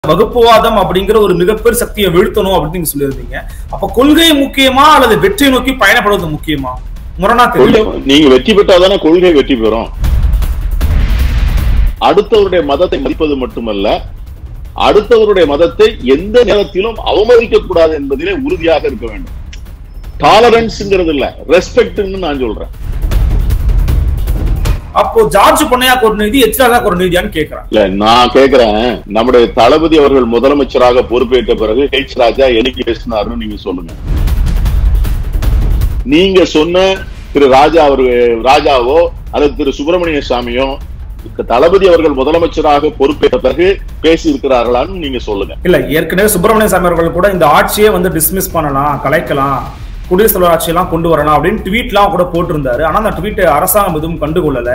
வகுப்புவாதம் அப்படிங்கிற ஒரு மிகப்பெரிய சக்தியை வீழ்த்தணும் அப்படின்னு நீங்க சொல்லியிருந்தீங்க அப்ப கொள்கை முக்கியமா அல்லது வெற்றி நோக்கி பயணப்படுவது முக்கியமா முரணா கொள்கை தெரியும் நீங்க வெற்றி பெற்றாதானே கொள்கை வெற்றி பெறும் அடுத்தவருடைய மதத்தை மதிப்பது மட்டுமல்ல அடுத்தவருடைய மதத்தை எந்த நேரத்திலும் அவமதிக்க கூடாது என்பதிலே உறுதியாக இருக்க வேண்டும் டாலரன்ஸ்ங்கிறது இல்ல ரெஸ்பெக்ட்னு நான் சொல்றேன் அப்போ ஜார்ஜ் பொன்னையாக்கு ஒரு நீதி எச் ராஜாக்கு ஒரு நீதியான்னு கேக்குறேன் இல்ல நான் கேக்குறேன் நம்முடைய தளபதி அவர்கள் முதலமைச்சராக பொறுப்பேற்ற பிறகு ஹெச் ராஜா என்னைக்கு பேசினாருன்னு நீங்க சொல்லுங்க நீங்க சொன்ன திரு ராஜா அவர் ராஜாவோ அல்லது திரு சுப்பிரமணிய சாமியோ தளபதி அவர்கள் முதலமைச்சராக பொறுப்பேற்ற பிறகு பேசி இருக்கிறார்களான்னு நீங்க சொல்லுங்க இல்ல ஏற்கனவே சுப்பிரமணிய சாமி அவர்கள் கூட இந்த ஆட்சியை வந்து டிஸ்மிஸ் பண்ணலாம் கலைக்கலாம் குடியரசுத் தலைவர் ஆட்சியெல்லாம் கொண்டு வரலாம் அப்படின்னு ட்வீட்லாம் கூட போட்டிருந்தாரு ஆனா அந்த ட்வீட் அரசாங்கம் எதுவும் கண்டுகொள்ளல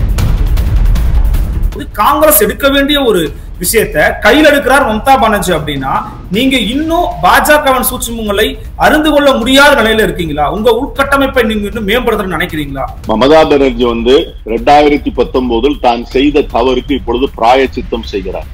இது காங்கிரஸ் எடுக்க வேண்டிய ஒரு விஷயத்த கையில் எடுக்கிறார் மம்தா பானர்ஜி அப்படின்னா நீங்க இன்னும் பாஜகவின் சூட்சுமங்களை அறிந்து கொள்ள முடியாத நிலையில இருக்கீங்களா உங்க உள்கட்டமைப்பை நீங்க இன்னும் மேம்படுத்தணும்னு நினைக்கிறீங்களா மமதா பானர்ஜி வந்து ரெண்டாயிரத்தி பத்தொன்பதில் தான் செய்த தவறுக்கு இப்பொழுது பிராயச்சித்தம் செய்கிறார்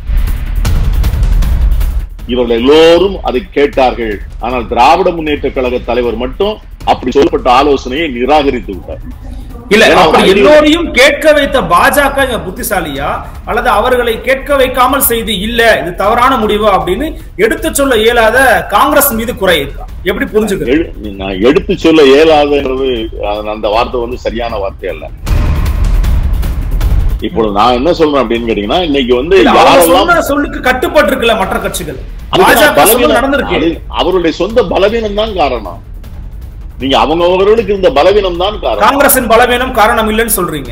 இவர்கள் எல்லோரும் அதை கேட்டார்கள் ஆனால் திராவிட முன்னேற்ற கழக தலைவர் மட்டும் அப்படி சொல்லப்பட்ட ஆலோசனையை நிராகரித்து விட்டார் இல்ல ஏன்னா அப்படி அவர் எல்லோரையும் கேட்க வைத்த பாஜக இங்க புத்திசாலியா அல்லது அவர்களை கேட்க வைக்காமல் செய்து இல்ல இது தவறான முடிவு அப்படின்னு எடுத்து சொல்ல இயலாத காங்கிரஸ் மீது குறை இருக்கா எப்படி புரிஞ்சுக்கிறது எழு- நான் எடுத்து சொல்ல இயலாதங்கிறது அது- அந்த வார்த்தை வந்து சரியான வார்த்தை அல்ல இப்பொழுது நான் என்ன சொல்றேன் அப்படின்னு கேட்டீங்கன்னா இன்னைக்கு வந்து இல்ல, அவங்க யாரெல்லாம் சொன்ன சொல்லுக்கு கட்டுப்பட்டு இருக்குல்ல மற்ற கட்சிகள் அதுதான் பாஜக சொல்ல பலவீனம். நடந்திருக்கு அது அவருடைய சொந்த பலவீனம் தான் காரணம் நீங்க அவங்க அவர்களுக்கு இருந்த பலவீனம் தான் காரணம் காங்கிரசின் பலவீனம் காரணம் இல்லைன்னு சொல்றீங்க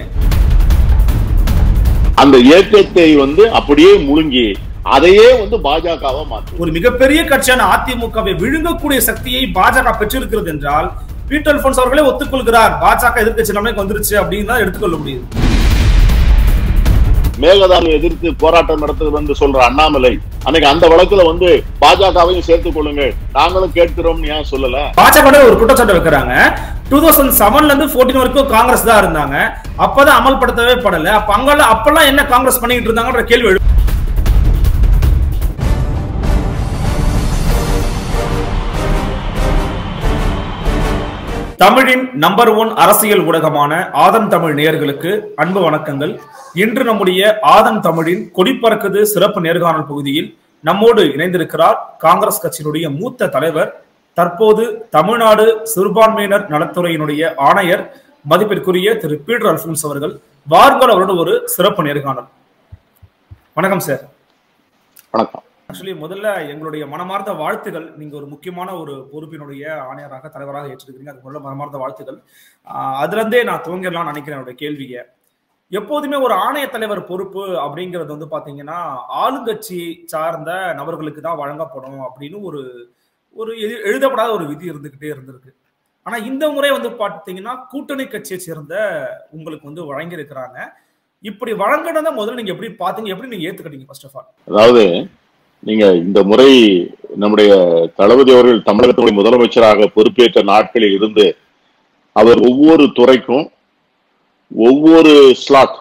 அந்த இயக்கத்தை வந்து அப்படியே முழுங்கி அதையே வந்து பாஜகவா மாற்றும் ஒரு மிகப்பெரிய கட்சியான அதிமுகவை விழுங்கக்கூடிய சக்தியை பாஜக பெற்றிருக்கிறது என்றால் பீட்டர் அல்போன்ஸ் அவர்களே ஒத்துக்கொள்கிறார் பாஜக எதிர்க்கட்சி நிலைமைக்கு வந்துருச்சு அப்படின்னு தான் எடுத்துக்கொள்ள முடியுது மேகதாதுவை எதிர்த்து போராட்டம் நடத்துறது வந்து சொல்ற அண்ணாமலை அன்னைக்கு அந்த வழக்குல வந்து பாஜகவையும் சேர்த்துக் கொள்ளுங்க நாங்களும் கேட்கிறோம்னு ஏன் சொல்லல பாஜக ஒரு குற்றச்சாட்டு வைக்கிறாங்க டூ தௌசண்ட் செவன்ல இருந்து போர்டீன் வரைக்கும் காங்கிரஸ் தான் இருந்தாங்க அப்பதான் அமல்படுத்தவே படல அப்ப அங்கெல்லாம் அப்பெல்லாம் என்ன காங்கிரஸ் பண்ணிட்டு இருந்தாங்கன்ற கேள்வி எழு- தமிழின் நம்பர் ஒன் அரசியல் ஊடகமான ஆதன் தமிழ் நேயர்களுக்கு அன்பு வணக்கங்கள் இன்று நம்முடைய ஆதன் தமிழின் கொடிப்பறக்குது சிறப்பு நேர்காணல் பகுதியில் நம்மோடு இணைந்திருக்கிறார் காங்கிரஸ் கட்சியினுடைய மூத்த தலைவர் தற்போது தமிழ்நாடு சிறுபான்மையினர் நலத்துறையினுடைய ஆணையர் மதிப்பிற்குரிய திரு பீட்டர் அல்போன்ஸ் அவர்கள் வாருங்கள் அவரோட ஒரு சிறப்பு நேர்காணல் வணக்கம் சார் வணக்கம் ஆக்சுவலி முதல்ல எங்களுடைய மனமார்ந்த வாழ்த்துகள் நீங்க ஒரு முக்கியமான ஒரு பொறுப்பினுடைய ஆணையராக தலைவராக ஏற்றிருக்கீங்க அதுக்கு முதல்ல மனமார்ந்த வாழ்த்துகள் ஆஹ் அதுல இருந்தே நான் துவங்கிடலாம்னு நினைக்கிறேன் என்னோட கேள்வியை எப்போதுமே ஒரு ஆணைய தலைவர் பொறுப்பு அப்படிங்கிறது வந்து பாத்தீங்கன்னா ஆளுங்கட்சி சார்ந்த நபர்களுக்கு தான் வழங்கப்படும் அப்படின்னு ஒரு ஒரு எழு- எழுதப்படாத ஒரு விதி இருந்துகிட்டே இருந்திருக்கு ஆனா இந்த முறை வந்து பாத்தீங்கன்னா கூட்டணி கட்சியை சேர்ந்த உங்களுக்கு வந்து வழங்கியிருக்கிறாங்க இப்படி வழங்கினதை முதல்ல நீங்க எப்படி பாத்தீங்க எப்படி நீங்க ஏத்துக்கிட்டீங்க ஃபர்ஸ்ட் ஆஃப் ஆல் அதாவது நீங்க இந்த முறை நம்முடைய தளபதி அவர்கள் தமிழகத்துடைய முதலமைச்சராக பொறுப்பேற்ற நாட்களில் இருந்து அவர் ஒவ்வொரு துறைக்கும் ஒவ்வொரு ஸ்லாட்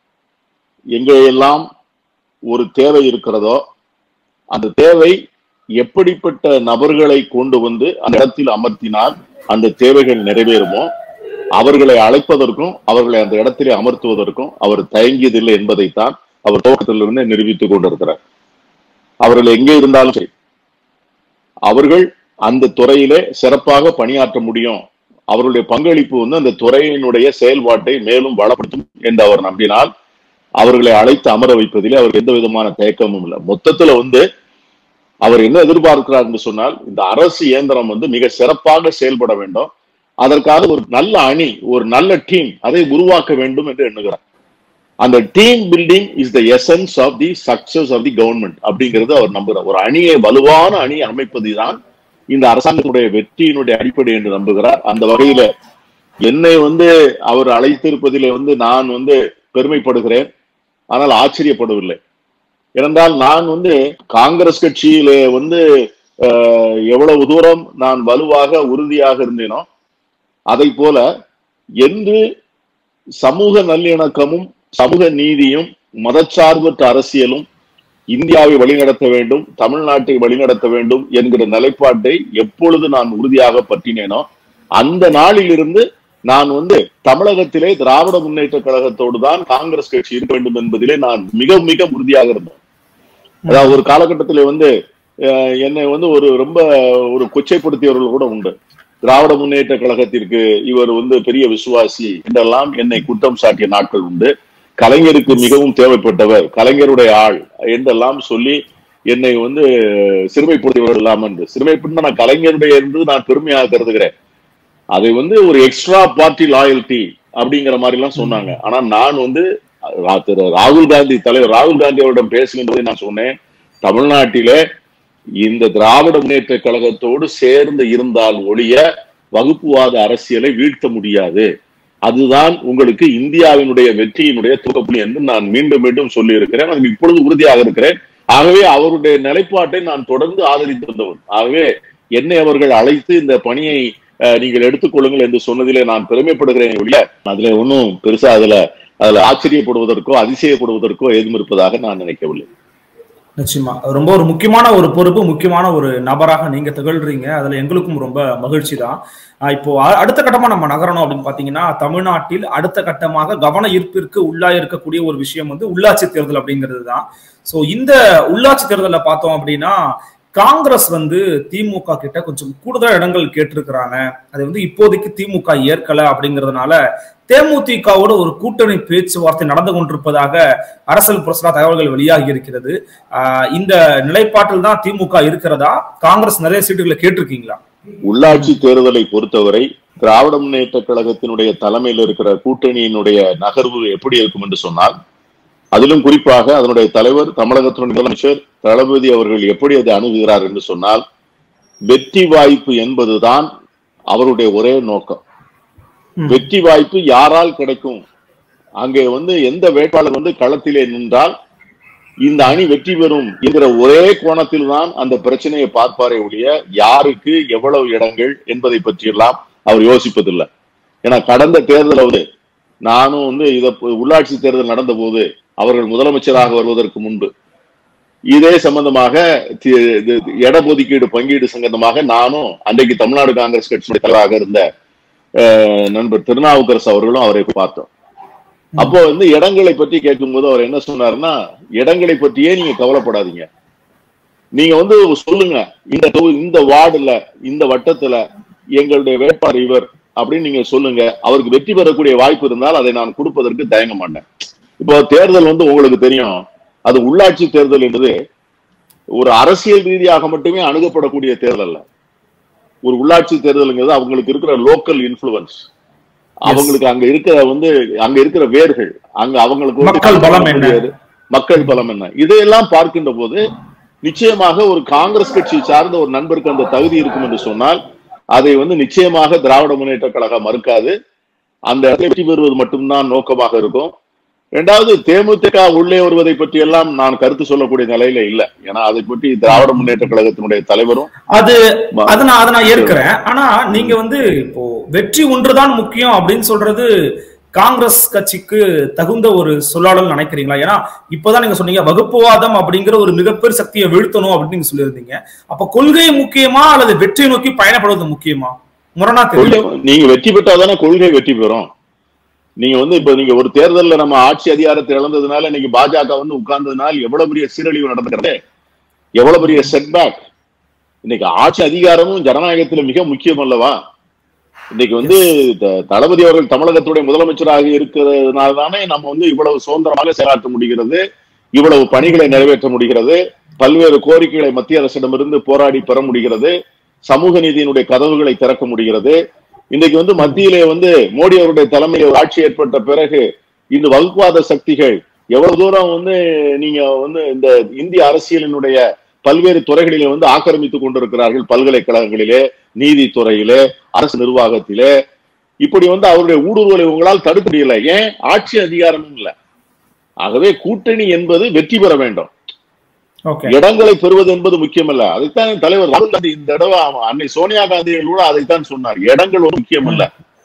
எங்கெல்லாம் ஒரு தேவை இருக்கிறதோ அந்த தேவை எப்படிப்பட்ட நபர்களை கொண்டு வந்து அந்த இடத்தில் அமர்த்தினால் அந்த தேவைகள் நிறைவேறுமோ அவர்களை அழைப்பதற்கும் அவர்களை அந்த இடத்திலே அமர்த்துவதற்கும் அவர் தயங்கியதில்லை என்பதைத்தான் அவர் துவக்கத்திலிருந்து நிரூபித்துக் கொண்டிருக்கிறார் அவர்கள் எங்கே இருந்தாலும் சரி அவர்கள் அந்த துறையிலே சிறப்பாக பணியாற்ற முடியும் அவருடைய பங்களிப்பு வந்து அந்த துறையினுடைய செயல்பாட்டை மேலும் வளப்படுத்தும் என்று அவர் நம்பினால் அவர்களை அழைத்து அமர வைப்பதிலே அவருக்கு எந்த விதமான தயக்கமும் இல்லை மொத்தத்துல வந்து அவர் என்ன எதிர்பார்க்கிறார் என்று சொன்னால் இந்த அரசு இயந்திரம் வந்து மிக சிறப்பாக செயல்பட வேண்டும் அதற்காக ஒரு நல்ல அணி ஒரு நல்ல டீம் அதை உருவாக்க வேண்டும் என்று எண்ணுகிறார் அந்த team building is the essence of the success of the government அப்படிங்கிறது அவர் நம்புகிறார் ஒரு அணியை வலுவான அணி அமைப்பதுதான் இந்த அரசாங்கத்தினுடைய வெற்றியினுடைய அடிப்படை என்று நம்புகிறார் அந்த வகையில என்னை வந்து அவர் அழைத்திருப்பதிலே வந்து நான் வந்து பெருமைப்படுகிறேன் ஆனால் ஆச்சரியப்படவில்லை ஏனென்றால் நான் வந்து காங்கிரஸ் கட்சியிலே வந்து அஹ், எவ்வளவு தூரம் நான் வலுவாக உறுதியாக இருந்தேனோ அதை போல என்று சமூக நல்லிணக்கமும் சமூக நீதியும் மதச்சார்பற்ற அரசியலும் இந்தியாவை வழிநடத்த வேண்டும் தமிழ்நாட்டை வழிநடத்த வேண்டும் என்கிற நிலைப்பாட்டை எப்பொழுது நான் உறுதியாக பற்றினேனோ அந்த நாளிலிருந்து நான் வந்து தமிழகத்திலே திராவிட முன்னேற்ற கழகத்தோடு தான் காங்கிரஸ் கட்சி இருக்க வேண்டும் என்பதிலே நான் மிக மிக உறுதியாக இருந்தேன் அதாவது ஒரு காலகட்டத்திலே வந்து அஹ், என்னை வந்து ஒரு ரொம்ப ஒரு கொச்சைப்படுத்தியவர்கள் கூட உண்டு திராவிட முன்னேற்ற கழகத்திற்கு இவர் வந்து பெரிய விசுவாசி என்றெல்லாம் என்னை குற்றம் சாட்டிய நாட்கள் உண்டு கலைஞருக்கு மிகவும் தேவைப்பட்டவர் கலைஞருடைய ஆள் என்றெல்லாம் சொல்லி என்னை வந்து சிறுமைப்படுத்தியவர் இல்லாம என்று சிறுமைப்படுத்த நான் கலைஞருடைய என்று நான் பெருமையாக கருதுகிறேன் அதை வந்து ஒரு எக்ஸ்ட்ரா பார்ட்டி லாயல்டி அப்படிங்கிற மாதிரி எல்லாம் சொன்னாங்க ஆனா நான் வந்து ரா- திரு ராகுல் காந்தி தலைவர் ராகுல் காந்தி அவரிடம் பேசுகின்றது நான் சொன்னேன் தமிழ்நாட்டிலே இந்த திராவிட முன்னேற்ற கழகத்தோடு சேர்ந்து இருந்தால் ஒழிய வகுப்புவாத அரசியலை வீழ்த்த முடியாது அதுதான் உங்களுக்கு இந்தியாவினுடைய வெற்றியினுடைய துவக்கப்புள்ளி என்று நான் மீண்டும் மீண்டும் சொல்லி இருக்கிறேன் அதில் இப்பொழுது உறுதியாக இருக்கிறேன் ஆகவே அவருடைய நிலைப்பாட்டை நான் தொடர்ந்து ஆதரித்து வந்தவன் ஆகவே என்னை அவர்கள் அழைத்து இந்த பணியை அஹ், நீங்கள் எடுத்துக்கொள்ளுங்கள் என்று சொன்னதிலே நான் பெருமைப்படுகிறேன் ஒழிய அதுல ஒன்றும் பெருசா அதுல அதுல ஆச்சரியப்படுவதற்கோ அதிசயப்படுவதற்கோ ஏதும் இருப்பதாக நான் நினைக்கவில்லை நிச்சயமா ரொம்ப ஒரு முக்கியமான ஒரு பொறுப்பு முக்கியமான ஒரு நபராக நீங்க திகழ்றீங்க அதுல எங்களுக்கும் ரொம்ப மகிழ்ச்சி தான் ஆஹ் இப்போ அ- அடுத்த கட்டமா நம்ம நகரணும் அப்படின்னு பாத்தீங்கன்னா தமிழ்நாட்டில் அடுத்த கட்டமாக கவன ஈர்ப்பிற்கு உள்ளா இருக்கக்கூடிய ஒரு விஷயம் வந்து உள்ளாட்சி தேர்தல் அப்படிங்கிறது தான் சோ இந்த உள்ளாட்சி தேர்தல்ல பார்த்தோம் அப்படின்னா காங்கிரஸ் வந்து திமுக கிட்ட கொஞ்சம் கூடுதல் இடங்கள் கேட்டிருக்கிறாங்க அது வந்து இப்போதைக்கு திமுக ஏற்கல அப்படிங்கிறதுனால தேமுதிகவோட ஒரு கூட்டணி பேச்சுவார்த்தை நடந்து கொண்டிருப்பதாக அரசியல் புரசலா தகவல்கள் வெளியாகி இருக்கிறது ஆஹ் இந்த நிலைப்பாட்டில் தான் திமுக இருக்கிறதா காங்கிரஸ் நிறைய சீட்டுகளை கேட்டிருக்கீங்களா உள்ளாட்சி தேர்தலை பொறுத்தவரை திராவிட முன்னேற்ற கழகத்தினுடைய தலைமையில் இருக்கிற கூட்டணியினுடைய நகர்வு எப்படி இருக்கும் என்று சொன்னால் அதிலும் குறிப்பாக அதனுடைய தலைவர் தமிழகத்தினுடைய முதலமைச்சர் தளபதி அவர்கள் எப்படி அதை அணுகுகிறார் என்று சொன்னால் வெற்றி வாய்ப்பு என்பதுதான் அவருடைய ஒரே நோக்கம் ம். வெற்றி வாய்ப்பு யாரால் கிடைக்கும் அங்கே வந்து எந்த வேட்பாளர் வந்து களத்திலே நின்றால் இந்த அணி வெற்றி பெறும் என்கிற ஒரே கோணத்தில் தான் அந்த பிரச்சனையை பார்ப்பாரே ஒழிய யாருக்கு எவ்வளவு இடங்கள் என்பதை பற்றியெல்லாம் அவர் யோசிப்பதில்லை ஏன்னா கடந்த தேர்தல் வந்து நானும் வந்து இத உள்ளாட்சி தேர்தல் நடந்த போது அவர்கள் முதலமைச்சராக வருவதற்கு முன்பு இதே சம்பந்தமாக தி- இது இடஒதுக்கீடு பங்கீடு சம்பந்தமாக நானும் அன்றைக்கு தமிழ்நாடு காங்கிரஸ் கட்சியுடைய தலைவராக இருந்த அஹ், நண்பர் திருநாவுக்கரசு அவர்களும் அவரை பார்த்தோம் அப்போ வந்து இடங்களை பற்றி கேட்கும்போது அவர் என்ன சொன்னாருன்னா இடங்களை பற்றியே நீங்க கவலைப்படாதீங்க நீங்க வந்து சொல்லுங்க இந்த தொகு- இந்த வார்டுல இந்த வட்டத்துல எங்களுடைய வேட்பாளர் இவர் அப்படின்னு நீங்க சொல்லுங்க அவருக்கு வெற்றி பெறக்கூடிய வாய்ப்பு இருந்தால் அதை நான் கொடுப்பதற்கு தயங்க மாட்டேன் இப்போ தேர்தல் வந்து உங்களுக்கு தெரியும் அது உள்ளாட்சி தேர்தல் என்பது ஒரு அரசியல் ரீதியாக மட்டுமே அணுகப்படக்கூடிய தேர்தல் அல்ல ஒரு உள்ளாட்சி தேர்தலுங்கிறது அவங்களுக்கு இருக்கிற லோக்கல் இன்ஃபுளுன்ஸ் அவங்களுக்கு அங்க இருக்கிற வந்து அங்க இருக்கிற வேர்கள் அங்க அவங்களுக்கு வந்து மக்கள் பலம் என்ன? முடியாது. மக்கள் பலம் என்ன இதையெல்லாம் பார்க்கின்ற போது நிச்சயமாக ஒரு காங்கிரஸ் கட்சி சார்ந்த ஒரு நண்பருக்கு அந்த தகுதி இருக்கும் என்று சொன்னால் அதை வந்து நிச்சயமாக திராவிட முன்னேற்ற கழகம் மறுக்காது அந்த இடத்தை வெற்றி பெறுவது மட்டும்தான் நோக்கமாக இருக்கும் இரண்டாவது தேமுதிக உள்ளே வருவதை பற்றி எல்லாம் நான் கருத்து சொல்லக்கூடிய நிலையில இல்ல ஏன்னா அதை பற்றி திராவிட முன்னேற்ற கழகத்தினுடைய தலைவரும் அது அதை நான் அதை நான் ஏற்கிறேன் ஆனா நீங்க வந்து இப்போ வெற்றி ஒன்றுதான் முக்கியம் அப்படின்னு சொல்றது காங்கிரஸ் கட்சிக்கு தகுந்த ஒரு சொல்லாடல் நினைக்கிறீங்களா ஏன்னா இப்பதான் நீங்க சொன்னீங்க வகுப்புவாதம் அப்படிங்கிற ஒரு மிகப்பெரிய சக்தியை வீழ்த்தணும் அப்படின்னு நீங்க சொல்லியிருந்தீங்க அப்ப கொள்கை முக்கியமா அல்லது வெற்றியை நோக்கி பயணப்படுவது முக்கியமா முரணா தெரியும் கொள்கை நீங்க வெற்றி பெற்றாதானே கொள்கை வெற்றி பெறும் நீங்க வந்து இப்ப நீங்க ஒரு தேர்தல்ல நம்ம ஆட்சி அதிகாரத்தை இழந்ததுனால இன்னைக்கு பாஜக வந்து உட்கார்ந்ததுனால எவ்வளவு பெரிய சீரழிவு நடந்துக்கிறது எவ்வளவு பெரிய செட்பேக் இன்னைக்கு ஆட்சி அதிகாரமும் ஜனநாயகத்துல மிக முக்கியம் அல்லவா இன்னைக்கு வந்து த- தளபதி அவர்கள் தமிழகத்துடைய முதலமைச்சராக இருக்கிறதுனால தானே நம்ம வந்து இவ்வளவு சுதந்திரமாக செயலாற்ற முடிகிறது இவ்வளவு பணிகளை நிறைவேற்ற முடிகிறது பல்வேறு கோரிக்கைகளை மத்திய அரசிடமிருந்து போராடி பெற முடிகிறது சமூக நீதியினுடைய கதவுகளை திறக்க முடிகிறது இன்னைக்கு வந்து மத்தியிலே வந்து மோடி அவருடைய தலைமையில் ஒரு ஆட்சி ஏற்பட்ட பிறகு இந்த வகுப்புவாத சக்திகள் எவ்வளவு தூரம் வந்து நீங்க வந்து இந்த இந்திய அரசியலினுடைய பல்வேறு துறைகளிலே வந்து ஆக்கிரமித்துக் கொண்டிருக்கிறார்கள் பல்கலைக்கழகங்களிலே நீதித்துறையிலே அரசு நிர்வாகத்திலே இப்படி வந்து அவருடைய ஊடுருவலை உங்களால் தடுக்க முடியல ஏன் ஆட்சி அதிகாரமும் இல்ல ஆகவே கூட்டணி என்பது வெற்றி பெற வேண்டும் ஓகே இடங்களை பெறுவது என்பது முக்கியமல்ல அதைத்தான் என் தலைவர் ராகுல் காந்தி இந்த தடவை அவ- அன்னை சோனியா காந்தி கூட அதைத்தான் சொன்னார் இடங்கள் ஒரு முக்கியமல்ல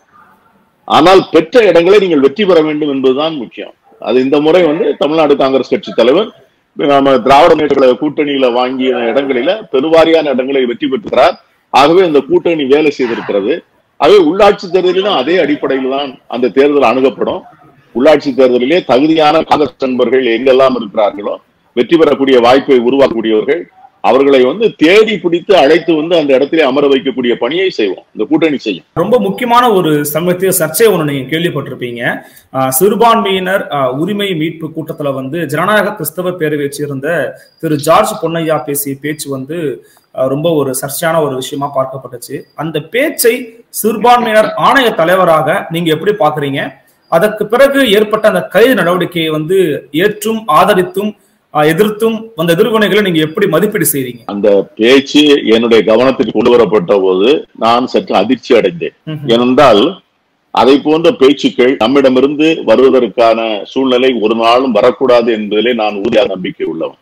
ஆனால் பெற்ற இடங்களை நீங்கள் வெற்றி பெற வேண்டும் என்பதுதான் முக்கியம் அது இந்த முறை வந்து தமிழ்நாடு காங்கிரஸ் கட்சி தலைவர் நம்ம திராவிட முன்னேற்ற கழக கூட்டணியில வாங்கிய இடங்களில பெருவாரியான இடங்களை வெற்றி பெற்றுகிறார் ஆகவே இந்த கூட்டணி வேலை செய்திருக்கிறது ஆகவே உள்ளாட்சி தேர்தலிலும் அதே அடிப்படையில் தான் அந்த தேர்தல் அணுகப்படும் உள்ளாட்சி தேர்தலிலே தகுதியான காங்கிரஸ் நண்பர்கள் எங்கெல்லாம் இருக்கிறார்களோ வெற்றி பெறக்கூடிய வாய்ப்பை உருவாக்கக்கூடியவர்கள் அவர்களை வந்து தேடி பிடித்து அழைத்து வந்து அந்த இடத்திலே அமர வைக்கக்கூடிய பணியை செய்வோம் இந்த கூட்டணி செய்யும் ரொம்ப முக்கியமான ஒரு சமீபத்திய சர்ச்சை ஒண்ணு நீங்க கேள்விப்பட்டிருப்பீங்க ஆஹ் சிறுபான்மையினர் ஆஹ் உரிமை மீட்பு கூட்டத்துல வந்து ஜனநாயக கிறிஸ்தவ பேரவை சேர்ந்த திரு ஜார்ஜ் பொன்னையா பேசிய பேச்சு வந்து ஆஹ் ரொம்ப ஒரு சர்ச்சையான ஒரு விஷயமா பார்க்கப்பட்டுச்சு அந்த பேச்சை சிறுபான்மையினர் ஆணைய தலைவராக நீங்க எப்படி பாக்குறீங்க அதற்கு பிறகு ஏற்பட்ட அந்த கைது நடவடிக்கையை வந்து ஏற்றும் ஆதரித்தும் ஆஹ் எதிர்த்தும் அந்த எதிர்வினைகளை நீங்க எப்படி மதிப்பீடு செய்றீங்க அந்த பேச்சு என்னுடைய கவனத்திற்கு கொண்டு வரப்பட்ட போது நான் சற்று அதிர்ச்சி அடைந்தேன் ம்ஹும். ஏனென்றால் அதை போன்ற பேச்சுக்கள் நம்மிடமிருந்து வருவதற்கான சூழ்நிலை ஒரு நாளும் வரக்கூடாது என்பதிலே நான் உறுதியாக நம்பிக்கை உள்ளவன்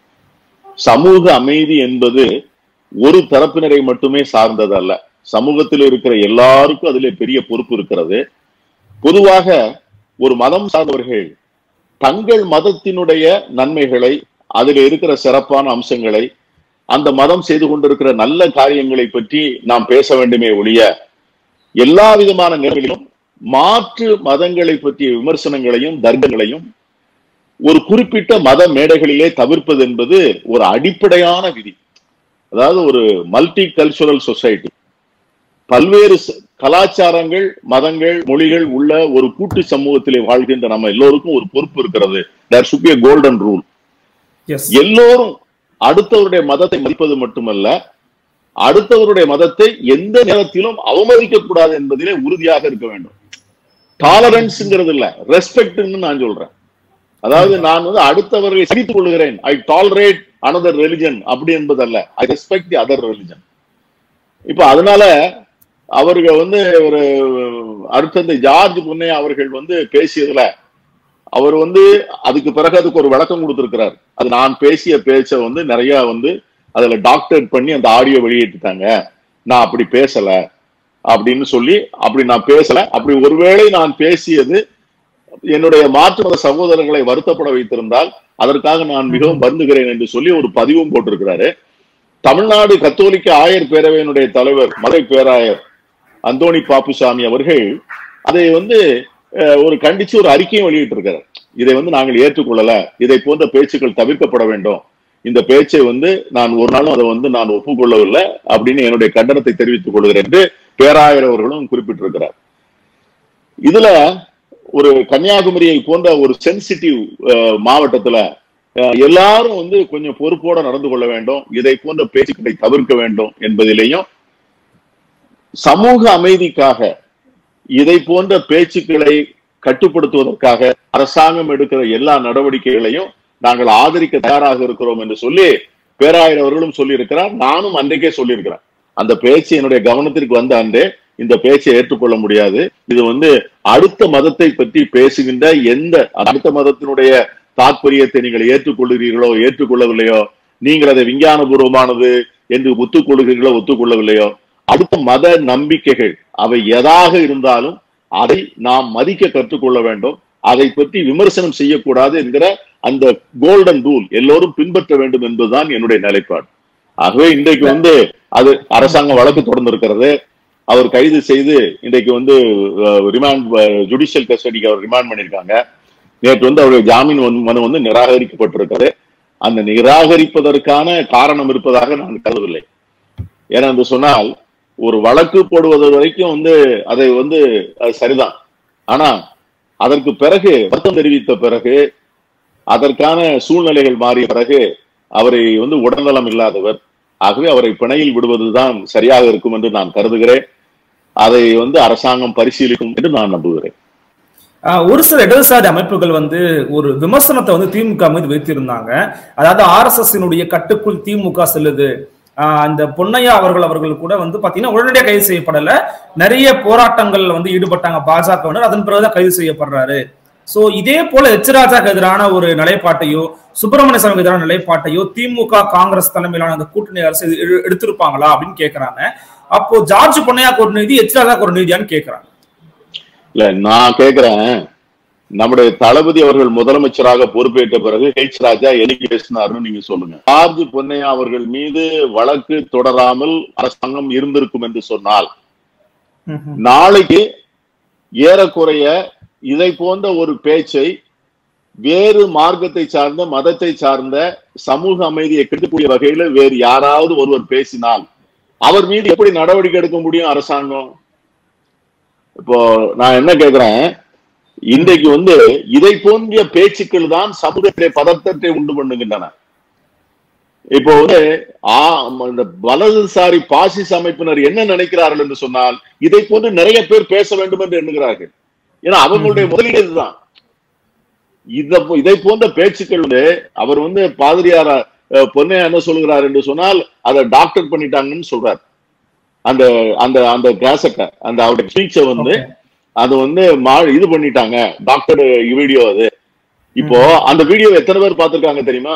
சமூக அமைதி என்பது ஒரு தரப்பினரை மட்டுமே சார்ந்தது அல்ல சமூகத்தில் இருக்கிற எல்லாருக்கும் அதிலே பெரிய பொறுப்பு இருக்கிறது பொதுவாக ஒரு மதம் சார்ந்தவர்கள் தங்கள் மதத்தினுடைய நன்மைகளை அதில் இருக்கிற சிறப்பான அம்சங்களை அந்த மதம் செய்து கொண்டிருக்கிற நல்ல காரியங்களை பற்றி நாம் பேச வேண்டுமே ஒழிய எல்லா விதமான நிலைகளிலும் மாற்று மதங்களை பற்றிய விமர்சனங்களையும் தர்க்கங்களையும் ஒரு குறிப்பிட்ட மத மேடைகளிலே தவிர்ப்பது என்பது ஒரு அடிப்படையான விதி அதாவது ஒரு மல்டி கல்ச்சுரல் சொசைட்டி பல்வேறு ச- கலாச்சாரங்கள் மதங்கள் மொழிகள் உள்ள ஒரு கூட்டு சமூகத்திலே வாழ்கின்ற நம்ம எல்லோருக்கும் ஒரு பொறுப்பு இருக்கிறது there should be golden rule is எல்லோரும் அடுத்தவருடைய மதத்தை மதிப்பது மட்டுமல்ல அடுத்தவருடைய மதத்தை எந்த நேரத்திலும் அவமதிக்க கூடாது என்பதிலே உறுதியாக இருக்க வேண்டும் டாலரன்ஸ்ங்கிறது இல்ல ரெஸ்பெக்ட்னு நான் சொல்றேன் அதாவது நான் வந்து அடுத்தவர்களை சகித்துக் கொள்கிறேன் ஐ டாலரேட் அனதர் ரெலிஜன் அப்படி என்பதல்ல I respect the other religion இப்ப அதனால அவர்கள் வந்து ஒரு அடுத்த இந்த ஜார்ஜ் பொன்னையா அவர்கள் வந்து பேசியதுல அவர் வந்து அதுக்கு பிறகு அதுக்கு ஒரு விளக்கம் கொடுத்திருக்கிறார் அது நான் பேசிய பேச்ச வந்து நிறைய வந்து அதுல டாக்டர் பண்ணி அந்த ஆடியோ வெளியிட்டுட்டாங்க நான் அப்படி பேசல அப்படின்னு சொல்லி அப்படி நான் பேசல அப்படி ஒருவேளை நான் பேசியது என்னுடைய மாற்று மத சகோதரர்களை வருத்தப்பட வைத்திருந்தால் அதற்காக நான் மிகவும் வருந்துகிறேன் என்று சொல்லி ஒரு பதிவும் போட்டிருக்கிறாரு தமிழ்நாடு கத்தோலிக்க ஆயர் பேரவையினுடைய தலைவர் மலை பேராயர் அந்தோணி பாப்புசாமி அவர்கள் அதை வந்து அஹ், ஒரு கண்டிச்சு ஒரு அறிக்கையும் வெளியிட்டிருக்கிறார் இதை வந்து நாங்கள் ஏற்றுக்கொள்ளல இதை போன்ற பேச்சுக்கள் தவிர்க்கப்பட வேண்டும் இந்த பேச்சை வந்து நான் ஒரு நாளும் அதை வந்து நான் ஒப்புக்கொள்ளவில்லை அப்படின்னு என்னுடைய கண்டனத்தை தெரிவித்துக் கொள்கிறேன் என்று பேராயர் அவர்களும் குறிப்பிட்டிருக்கிறார் இதுல ஒரு கன்னியாகுமரியை போன்ற ஒரு சென்சிட்டிவ் மாவட்டத்துல அஹ், எல்லாரும் வந்து கொஞ்சம் பொறுப்போட நடந்து கொள்ள வேண்டும் இதை போன்ற பேச்சுக்களை தவிர்க்க வேண்டும் என்பதிலேயும் சமூக அமைதிக்காக இதை போன்ற பேச்சுக்களை கட்டுப்படுத்துவதற்காக அரசாங்கம் எடுக்கிற எல்லா நடவடிக்கைகளையும் நாங்கள் ஆதரிக்க தயாராக இருக்கிறோம் என்று சொல்லி பேராயர் அவர்களும் சொல்லியிருக்கிறார் நானும் அன்றைக்கே சொல்லியிருக்கிறேன் அந்த பேச்சு என்னுடைய கவனத்திற்கு வந்த அன்றே இந்த பேச்சை ஏற்றுக்கொள்ள முடியாது இது வந்து அடுத்த மதத்தை பற்றி பேசுகின்ற எந்த அடுத்த மதத்தினுடைய தாற்பயத்தை நீங்கள் ஏற்றுக்கொள்கிறீர்களோ ஏற்றுக்கொள்ளவில்லையோ நீங்கள் அதை விஞ்ஞானபூர்வமானது என்று ஒத்துக்கொள்கிறீர்களோ ஒத்துக்கொள்ளவில்லையோ அடுத்த மத நம்பிக்கைகள் அவை எதாக இருந்தாலும் அதை நாம் மதிக்க கற்றுக்கொள்ள வேண்டும் அதை பற்றி விமர்சனம் செய்யக்கூடாது என்கிற அந்த கோல்டன் ரூல் எல்லோரும் பின்பற்ற வேண்டும் என்பதுதான் என்னுடைய நிலைப்பாடு ஆகவே இன்றைக்கு வந்து அது அரசாங்கம் வழக்கு தொடர்ந்து இருக்கிறது அவர் கைது செய்து இன்றைக்கு வந்து ரிமாண்ட் ஜுடிஷியல் கஸ்டடிக்கு அவர் ரிமாண்ட் பண்ணியிருக்காங்க நேற்று வந்து அவருடைய ஜாமீன் வந்து- மனு வந்து நிராகரிக்கப்பட்டிருக்கிறது அந்த நிராகரிப்பதற்கான காரணம் இருப்பதாக நான் கருதவில்லை ஏன்னா என்று சொன்னால் ஒரு வழக்கு போடுவது வரைக்கும் வந்து அதை வந்து அது சரிதான் ஆனா அதற்கு பிறகு வருத்தம் தெரிவித்த பிறகு அதற்கான சூழ்நிலைகள் மாறிய பிறகு அவரை வந்து உடல்நலம் இல்லாதவர் ஆகவே அவரை பிணையில் விடுவதுதான் சரியாக இருக்கும் என்று நான் கருதுகிறேன் அதை வந்து அரசாங்கம் பரிசீலிக்கும் என்று நான் நம்புகிறேன் ஆஹ் ஒரு சில இடதுசாரி அமைப்புகள் வந்து ஒரு விமர்சனத்தை வந்து திமுக மீது வைத்திருந்தாங்க அதாவது ஆர்எஸ்எஸ் கட்டுக்குள் திமுக செல்லுது ஆஹ் அந்த பொன்னையா அவர்கள் அவர்கள் கூட வந்து பாத்தீங்கன்னா உடனடியாக கைது செய்யப்படல நிறைய போராட்டங்கள்ல வந்து ஈடுபட்டாங்க பாஜகவினர் அதன் பிறகுதான் கைது செய்யப்படுறாரு சோ இதே போல எச்ராஜாக்கு எதிரான ஒரு நிலைப்பாட்டையோ சுப்பிரமணிய சாமிக்கு எதிரான நிலைப்பாட்டையோ திமுக காங்கிரஸ் தலைமையிலான அந்த கூட்டணி அரசு எடு- எடு- எடுத்திருப்பாங்களா அப்படின்னு கேக்குறாங்க அப்போ ஜார்ஜ் பொன்னையாக்கு ஒரு நீதி எச்ராஜாக்கு ஒரு நீதியான்னு கேக்குறாங்க இல்ல நான் கேக்குறேன் நம்முடைய தளபதி அவர்கள் முதலமைச்சராக பொறுப்பேற்ற பிறகு ஹெச் ராஜா என்னைக்கு பேசினாருன்னு நீங்க சொல்லுங்க ஜார்ஜ் பொன்னையா அவர்கள் மீது வழக்கு தொடராமல் அரசாங்கம் இருந்திருக்கும் என்று சொன்னால் ம்ஹும். நாளைக்கு ஏறக்குறைய இதை போன்ற ஒரு பேச்சை வேறு மார்க்கத்தை சார்ந்த மதத்தை சார்ந்த சமூக அமைதியை கெடுக்கக்கூடிய வகையில வேறு யாராவது ஒருவர் பேசினால் அவர் மீது எப்படி நடவடிக்கை எடுக்க முடியும் அரசாங்கம் இப்போ நான் என்ன கேக்குறேன் இன்றைக்கு வந்து இதை போன்ற பேச்சுக்கள் தான் சமூகத்திலே பதட்டத்தை உண்டு பண்ணுகின்றன இப்போ வந்து ஆ, இந்த வலதுசாரி பாசிச அமைப்பினர் என்ன நினைக்கிறார்கள் என்று சொன்னால் இதை போன்று நிறைய பேர் பேச வேண்டும் என்று எண்ணுகிறார்கள் ஏன்னா அவங்களுடைய முதலீடு இதுதான் இத இதை போன்ற பேச்சுக்கள் வந்து அவர் வந்து பாதிரியார் அஹ், பொன்னையா என்ன சொல்கிறார் என்று சொன்னால் அதை டாக்டர் பண்ணிட்டாங்கன்னு சொல்றார் அந்த அந்த அந்த கேசட்டை அந்த அவருடைய ஸ்பீச்சை வந்து Okay. அது வந்து மா- இது பண்ணிட்டாங்க டாக்டர் வீடியோ அது இப்போ அந்த வீடியோ எத்தனை பேர் பார்த்திருக்காங்க தெரியுமா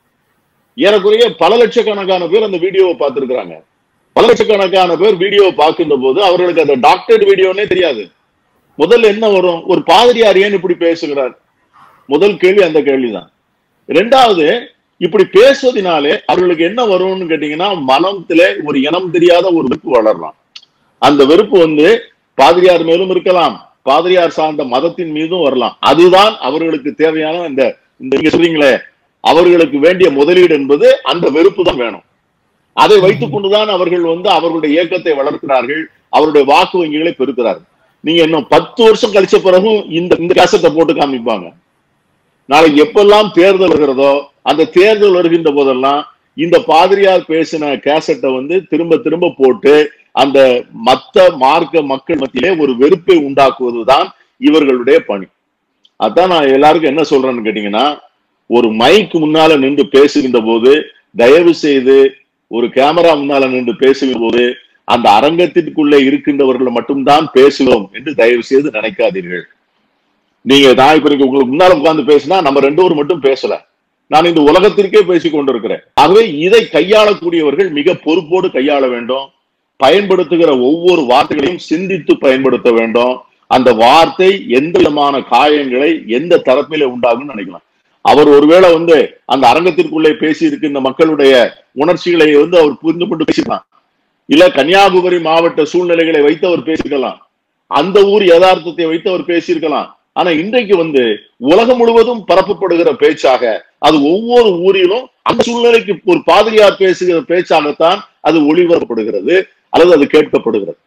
ஏறக்குறைய பல லட்சக்கணக்கான பேர் அந்த வீடியோவை பார்த்திருக்கிறாங்க பல லட்சக்கணக்கான பேர் வீடியோவை பார்க்கின்ற போது அவர்களுக்கு அந்த டாக்டர் வீடியோனே தெரியாது முதல்ல என்ன வரும் ஒரு பாதிரியார் ஏன் இப்படி பேசுகிறார் முதல் கேள்வி அந்த கேள்விதான் ரெண்டாவது இப்படி பேசுவதனாலே அவர்களுக்கு என்ன வரும்னு கேட்டீங்கன்னா மனத்திலே ஒரு இனம் தெரியாத ஒரு வெறுப்பு வளரலாம் அந்த வெறுப்பு வந்து பாதிரியார் மேலும் இருக்கலாம் பாதிரியார் சார்ந்த மதத்தின் மீதும் வரலாம் அதுதான் அவர்களுக்கு தேவையான இந்த இந்த நீங்க சொல்றீங்களே அவர்களுக்கு வேண்டிய முதலீடு என்பது அந்த வெறுப்பு தான் வேணும் அதை வைத்துக் கொண்டுதான் அவர்கள் வந்து அவர்களுடைய இயக்கத்தை வளர்க்கிறார்கள் அவருடைய வாக்கு வங்கிகளை பெருக்கிறார்கள் நீங்க இன்னும் பத்து வருஷம் கழிச்ச பிறகும் இந்த இந்த கேசட்டை போட்டு காமிப்பாங்க நாளைக்கு எப்பெல்லாம் தேர்தல் வருகிறதோ அந்த தேர்தல் வருகின்ற போதெல்லாம் இந்த பாதிரியார் பேசின கேசட்டை வந்து திரும்ப திரும்ப போட்டு அந்த மத்த மார்க்க மக்கள் மத்தியிலே ஒரு வெறுப்பை உண்டாக்குவதுதான் இவர்களுடைய பணி அதான் நான் எல்லாருக்கும் என்ன சொல்றேன்னு கேட்டீங்கன்னா ஒரு மைக் முன்னால நின்று பேசுகின்ற போது தயவு செய்து ஒரு கேமரா முன்னால நின்று பேசுகிற போது அந்த அரங்கத்திற்குள்ளே இருக்கின்றவர்கள் மட்டும்தான் பேசுகிறோம் என்று தயவு செய்து நினைக்காதீர்கள் நீங்க நான் இப்ப இன்னைக்கு உங்களுக்கு முன்னால உட்கார்ந்து பேசினா நம்ம ரெண்டு பேரும் மட்டும் பேசல நான் இந்த உலகத்திற்கே பேசிக் கொண்டிருக்கிறேன் ஆகவே இதை கையாளக்கூடியவர்கள் மிக பொறுப்போடு கையாள வேண்டும் பயன்படுத்துகிற ஒவ்வொரு வார்த்தைகளையும் சிந்தித்து பயன்படுத்த வேண்டும் அந்த வார்த்தை எந்த விதமான காயங்களை எந்த தரப்பிலே உண்டாகும்னு நினைக்கலாம் அவர் ஒருவேளை வந்து அந்த அரங்கத்திற்குள்ளே பேசி இருக்கின்ற மக்களுடைய உணர்ச்சிகளை வந்து அவர் புரிந்து கொண்டு பேசிக்கலாம் இல்ல கன்னியாகுமரி மாவட்ட சூழ்நிலைகளை வைத்து அவர் பேசிக்கலாம் அந்த ஊர் யதார்த்தத்தை வைத்து அவர் பேசியிருக்கலாம் ஆனா இன்றைக்கு வந்து உலகம் முழுவதும் பரப்பப்படுகிற பேச்சாக அது ஒவ்வொரு ஊரிலும் அந்த சூழ்நிலைக்கு ஒரு பாதிரியார் பேசுகிற பேச்சாகத்தான் அது ஒளிபரப்படுகிறது அல்லது அது கேட்கப்படுகிறது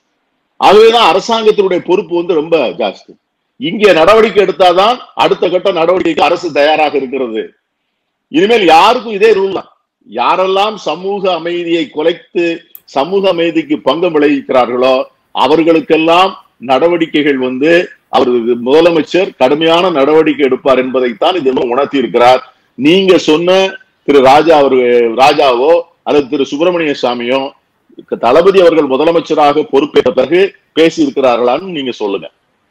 ஆகவேதான் அரசாங்கத்தினுடைய பொறுப்பு வந்து ரொம்ப ஜாஸ்தி இங்கே நடவடிக்கை எடுத்தாதான் அடுத்த கட்ட நடவடிக்கைக்கு அரசு தயாராக இருக்கிறது இனிமேல் யாருக்கும் இதே ரூல் தான் யாரெல்லாம் சமூக அமைதியை குலைத்து சமூக அமைதிக்கு பங்கம் விளைவிக்கிறார்களோ அவர்களுக்கெல்லாம் நடவடிக்கைகள் வந்து அவர் முதலமைச்சர் கடுமையான நடவடிக்கை எடுப்பார் என்பதைத்தான் இது உணர்த்தி இருக்கிறார் நீங்க சொன்ன திரு ராஜா அவர் ராஜாவோ அல்லது திரு சுப்பிரமணிய சாமியோ தளபதி அவர்கள் முதலமைச்சராக பொறுப்பேற்ற பிறகு பேசி இருக்கிறார்களான்னு நீங்க சொல்லுங்க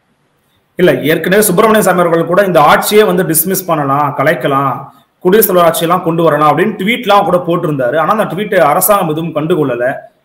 இல்ல ஏற்கனவே சுப்பிரமணிய சாமி அவர்கள் கூட இந்த ஆட்சியே வந்து டிஸ்மிஸ் பண்ணலாம் கலைக்கலாம் குடியரசுத் தலைவர் ஆட்சியெல்லாம் கொண்டு வரலாம் அப்படின்னு ட்வீட்லாம் கூட போட்டிருந்தாரு ஆனா அந்த ட்வீட் அரசாங்கம் எதுவும் கண்டுகொள்ளல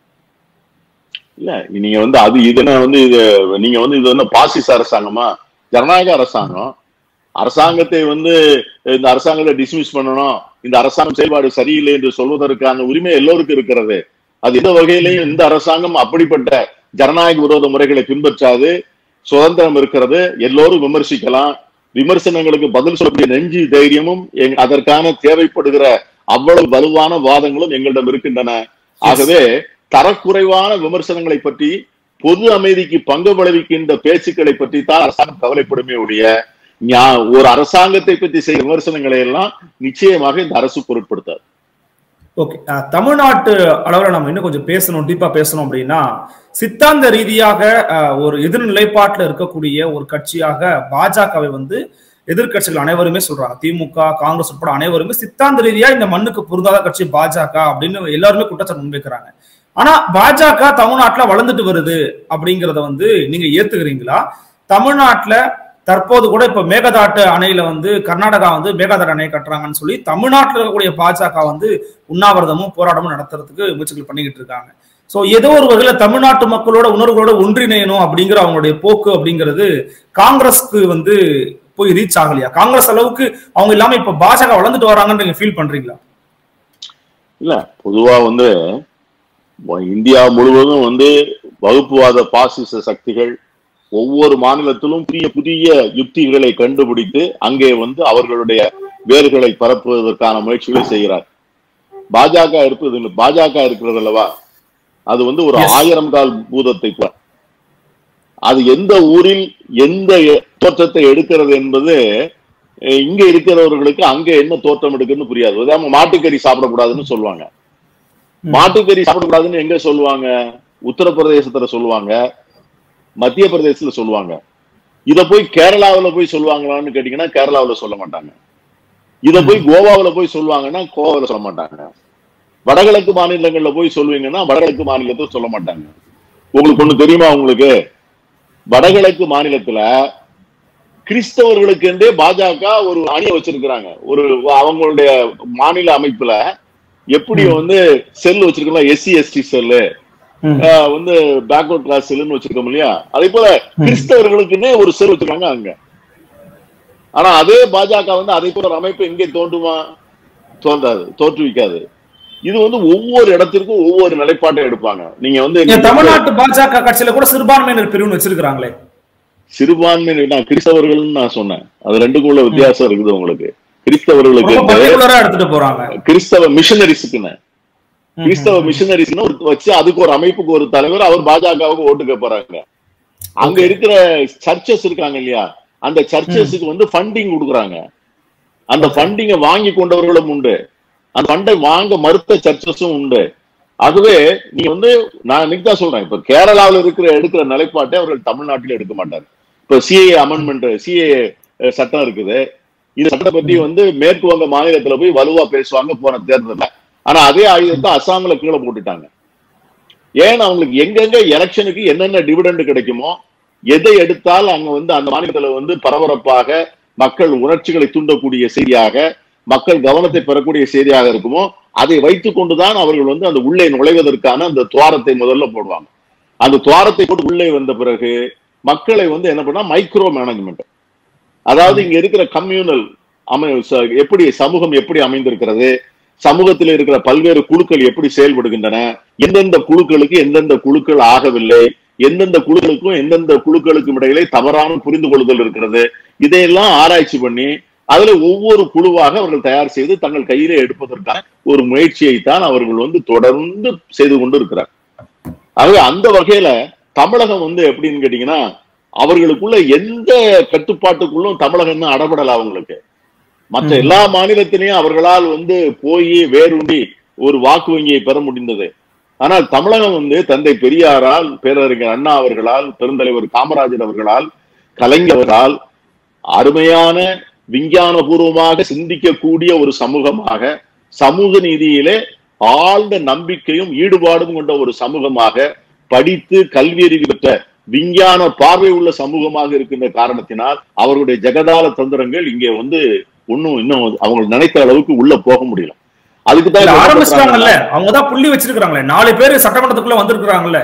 இல்ல நீங்க வந்து அது இது என்ன வந்து இது நீங்க வந்து இது வந்து பாசிச அரசாங்கமா ஜனநாயக அரசாங்கம் அரசாங்கத்தை வந்து இந்த அரசாங்கத்தை டிஸ்மிஸ் பண்ணணும் இந்த அரசாங்கம் செயல்பாடு சரியில்லை என்று சொல்வதற்கான உரிமை எல்லோருக்கும் இருக்கிறது அது எந்த வகையிலையும் இந்த அரசாங்கம் அப்படிப்பட்ட ஜனநாயக விரோத முறைகளை பின்பற்றாது சுதந்திரம் இருக்கிறது எல்லோரும் விமர்சிக்கலாம் விமர்சனங்களுக்கு பதில் சொல்லக்கூடிய நெஞ்சு தைரியமும் எங்- அதற்கான தேவைப்படுகிற அவ்வளவு வலுவான வாதங்களும் எங்களிடம் இருக்கின்றன ஆகவே தரக்குறைவான விமர்சனங்களை பற்றி பொது அமைதிக்கு பங்கு விளைவிக்கின்ற பேச்சுக்களை பற்றி தான் அரசாங்கம் கவலைப்படுமே ஒழிய ஞா- ஒரு அரசாங்கத்தை பற்றி செய்த விமர்சனங்களை எல்லாம் நிச்சயமாக இந்த அரசு பொருட்படுத்தாது ஓகே தமிழ்நாட்டு அளவில் நம்ம இன்னும் கொஞ்சம் பேசணும் டீப்பா பேசணும் அப்படின்னா சித்தாந்த ரீதியாக அஹ், ஒரு எதிர் நிலைப்பாட்டில் இருக்கக்கூடிய ஒரு கட்சியாக பாஜகவை வந்து எதிர்க்கட்சிகள் அனைவருமே சொல்றாங்க திமுக காங்கிரஸ் உட்பட அனைவருமே சித்தாந்த ரீதியா இந்த மண்ணுக்கு பொருந்தாத கட்சி பாஜக அப்படின்னு எல்லாருமே குற்றச்சாட்டு முன்வைக்கிறாங்க ஆனா பாஜக தமிழ்நாட்டுல வளர்ந்துட்டு வருது அப்படிங்கறத வந்து நீங்க ஏத்துக்கிறீங்களா தமிழ்நாட்டுல தற்போது கூட இப்ப மேகதாட்டு அணையில வந்து கர்நாடகா வந்து மேகதாட்டு அணை கட்டுறாங்கன்னு சொல்லி தமிழ்நாட்டில் இருக்கக்கூடிய பாஜக வந்து உண்ணாவிரதமும் போராட்டமும் நடத்துறதுக்கு முயற்சிகள் பண்ணிக்கிட்டு இருக்காங்க சோ ஏதோ ஒரு வகையில தமிழ்நாட்டு மக்களோட உணர்வுகளோட ஒன்றிணையணும் அப்படிங்கிற அவங்களுடைய போக்கு அப்படிங்கிறது காங்கிரஸ்க்கு வந்து போய் ரீச் ஆகலையா காங்கிரஸ் அளவுக்கு அவங்க இல்லாம இப்ப பாஜக வளர்ந்துட்டு வராங்கன்னு நீங்க ஃபீல் பண்றீங்களா இல்ல பொதுவா வந்து இந்தியா முழுவதும் வந்து வகுப்புவாத பாசிச சக்திகள் ஒவ்வொரு மாநிலத்திலும் புதிய புதிய யுக்திகளை கண்டுபிடித்து அங்கே வந்து அவர்களுடைய வேர்களை பரப்புவதற்கான முயற்சிகளை செய்கிறார் பாஜக இருப்பது இல்லை. பாஜக இருக்கிறது அல்லவா அது வந்து ஒரு Yes. ஆயிரம் கால் பூதத்தை போல அது எந்த ஊரில் எந்த எ- தோற்றத்தை எடுக்கிறது என்பது அஹ், இங்க இருக்கிறவர்களுக்கு அங்க என்ன தோற்றம் எடுக்குன்னு புரியாது உதாரணமா மாட்டுக்கறி சாப்பிடக்கூடாதுன்னு சொல்லுவாங்க ம். மாட்டுக்கறி சாப்பிடக்கூடாதுன்னு எங்க சொல்லுவாங்க உத்தரப்பிரதேசத்துல சொல்லுவாங்க மத்திய பிரதேசத்துல சொல்லுவாங்க இத போய் கேரளாவுல போய் சொல்லுவாங்களான்னு கேட்டீங்கன்னா கேரளாவுல சொல்ல மாட்டாங்க இத போய் கோவாவுல போய் சொல்லுவாங்கன்னா கோவாவுல சொல்ல மாட்டாங்க வடகிழக்கு மாநிலங்கள்ல போய் சொல்லுவீங்கன்னா வடகிழக்கு மாநிலத்துல சொல்ல மாட்டாங்க உங்களுக்கு ஒண்ணு தெரியுமா உங்களுக்கு வடகிழக்கு மாநிலத்துல கிறிஸ்தவர்களுக்கு என்றே பாஜக ஒரு அணியை வச்சிருக்கிறாங்க ஒரு அவங்களுடைய மாநில அமைப்புல எப்படி ம். வந்து செல் வச்சிருக்கோம் எஸ்சி எஸ்டி செல்லு ம். வந்து பேக்வர்ட் கிளாஸ் செல்லுன்னு வச்சிருக்கோம் இல்லையா அதே போல கிறிஸ்தவர்களுக்குன்னே ஒரு செல் வச்சிருக்காங்க அங்க ஆனா அதே பாஜக வந்து அதே போல ஒரு அமைப்பு எங்கே தோன்றுமா தோன்றாது தோற்றுவிக்காது இது வந்து ஒவ்வொரு இடத்திற்கும் ஒவ்வொரு நிலைப்பாட்டை எடுப்பாங்க நீங்க வந்து இங்க தமிழ்நாட்டு பாஜக கட்சியில கூட சிறுபான்மையினர் பிரிவுன்னு வச்சிருக்காங்களே சிறுபான்மை நான் கிறிஸ்தவர்கள்னு நான் சொன்னேன் அது ரெண்டுக்குள்ள வித்தியாசம் இருக்குது உங்களுக்கு கிறிஸ்தவர்களுக்கு ரொம்ப வந்து பர்டிகுலரா எடுத்துட்டு போறாங்க கிறிஸ்தவ மிஷனரிஸுக்குன்னு ம், கிறிஸ்தவ மிஷனரிஸ்னு ஒரு வச்சு அதுக்கு ஒரு அமைப்புக்கு ஒரு தலைவர் அவர் பாஜகவுக்கு ஓட்டு கேட்பறாங்க அங்க Okay. இருக்கிற சர்ச்சஸ் இருக்காங்க இல்லையா அந்த சர்ச்சஸுக்கு வந்து ஃபண்டிங் கொடுக்குறாங்க அந்த ஃபண்டிங்கை வாங்கி கொண்டவர்களும் உண்டு அந்த ஃபண்டை வாங்க மறுத்த சர்ச்சஸும் உண்டு அதுவே நீங்க வந்து நான் இன்னைக்கு தான் சொல்றேன் இப்ப கேரளாவில் இருக்கிற எடுக்கிற நிலைப்பாட்டை அவர்கள் தமிழ்நாட்டில் எடுக்க மாட்டார் இப்ப சிஏ அமெண்ட்மெண்ட் சிஏ சட்டம் இருக்குது இந்த சட்டத்தை பத்தி வந்து மேற்கு வங்க மாநிலத்துல போய் வலுவா பேசுவாங்க போன தேர்தல்ல ஆனா அதே ஆயுதத்தை அசாம்ல கீழே போட்டுட்டாங்க ஏன் அவங்களுக்கு எங்கெங்க எலெக்ஷனுக்கு என்னென்ன டிவிடெண்ட் கிடைக்குமோ எதை எடுத்தால் அங்க வந்து அந்த மாநிலத்துல வந்து பரபரப்பாக மக்கள் உணர்ச்சிகளை தூண்டக்கூடிய செய்தியாக மக்கள் கவனத்தை பெறக்கூடிய செய்தியாக இருக்குமோ அதை வைத்துக் கொண்டுதான் அவர்கள் வந்து அந்த உள்ளே நுழைவதற்கான அந்த துவாரத்தை முதல்ல போடுவாங்க அந்த துவாரத்தை போட்டு உள்ளே வந்த பிறகு மக்களை வந்து என்ன பண்ணா மைக்ரோ மேனேஜ்மெண்ட் அதாவது இங்க இருக்கிற கம்யூனல் அமை ச- எப்படி சமூகம் எப்படி அமைந்திருக்கிறது சமூகத்தில் இருக்கிற பல்வேறு குழுக்கள் எப்படி செயல்படுகின்றன எந்தெந்த குழுக்களுக்கு எந்தெந்த குழுக்கள் ஆகவில்லை எந்தெந்த குழுக்களுக்கும் எந்தெந்த குழுக்களுக்கும் இடையிலே தவறான புரிந்து கொள்ளுதல் இருக்கிறது இதையெல்லாம் ஆராய்ச்சி பண்ணி அதுல ஒவ்வொரு குழுவாக அவர்கள் தயார் செய்து தங்கள் கையிலே எடுப்பதற்கான ஒரு முயற்சியை தான் அவர்கள் வந்து தொடர்ந்து செய்து கொண்டு இருக்கிறார் ஆகவே அந்த வகையில தமிழகம் வந்து எப்படின்னு கேட்டீங்கன்னா அவர்களுக்குள்ள எந்த கட்டுப்பாட்டுக்குள்ளும் தமிழகம் தான் அடபடல அவங்களுக்கு மற்ற ம். எல்லா மாநிலத்திலையும் அவர்களால் வந்து போய் வேரூண்டி ஒரு வாக்கு வங்கியை பெற முடிந்தது ஆனால் தமிழகம் வந்து தந்தை பெரியாரால் பேரறிஞர் அண்ணா அவர்களால் பெருந்தலைவர் காமராஜர் அவர்களால் கலைஞர் அவர்களால் அருமையான விஞ்ஞானபூர்வமாக சிந்திக்கக்கூடிய ஒரு சமூகமாக சமூக நீதியிலே ஆழ்ந்த நம்பிக்கையும் ஈடுபாடும் கொண்ட ஒரு சமூகமாக படித்து கல்வி அறிவு பெற்ற விஞ்ஞான பார்வை உள்ள சமூகமாக இருக்கின்ற காரணத்தினால் அவர்களுடைய ஜெகதால தந்திரங்கள் இங்கே வந்து ஒன்னும் இன்னும் அவங்க நினைத்த அளவுக்கு உள்ள போக முடியல அதுக்கு தான் இல்ல, இப்ப என்ன ஆரம்பிச்சிட்டாங்கல்ல பண்றாங்கன்னா, அவங்க தான் புள்ளி வச்சிருக்காங்களே நாலு பேர் சட்டமன்றத்துக்குள்ள வந்திருக்காங்கல்ல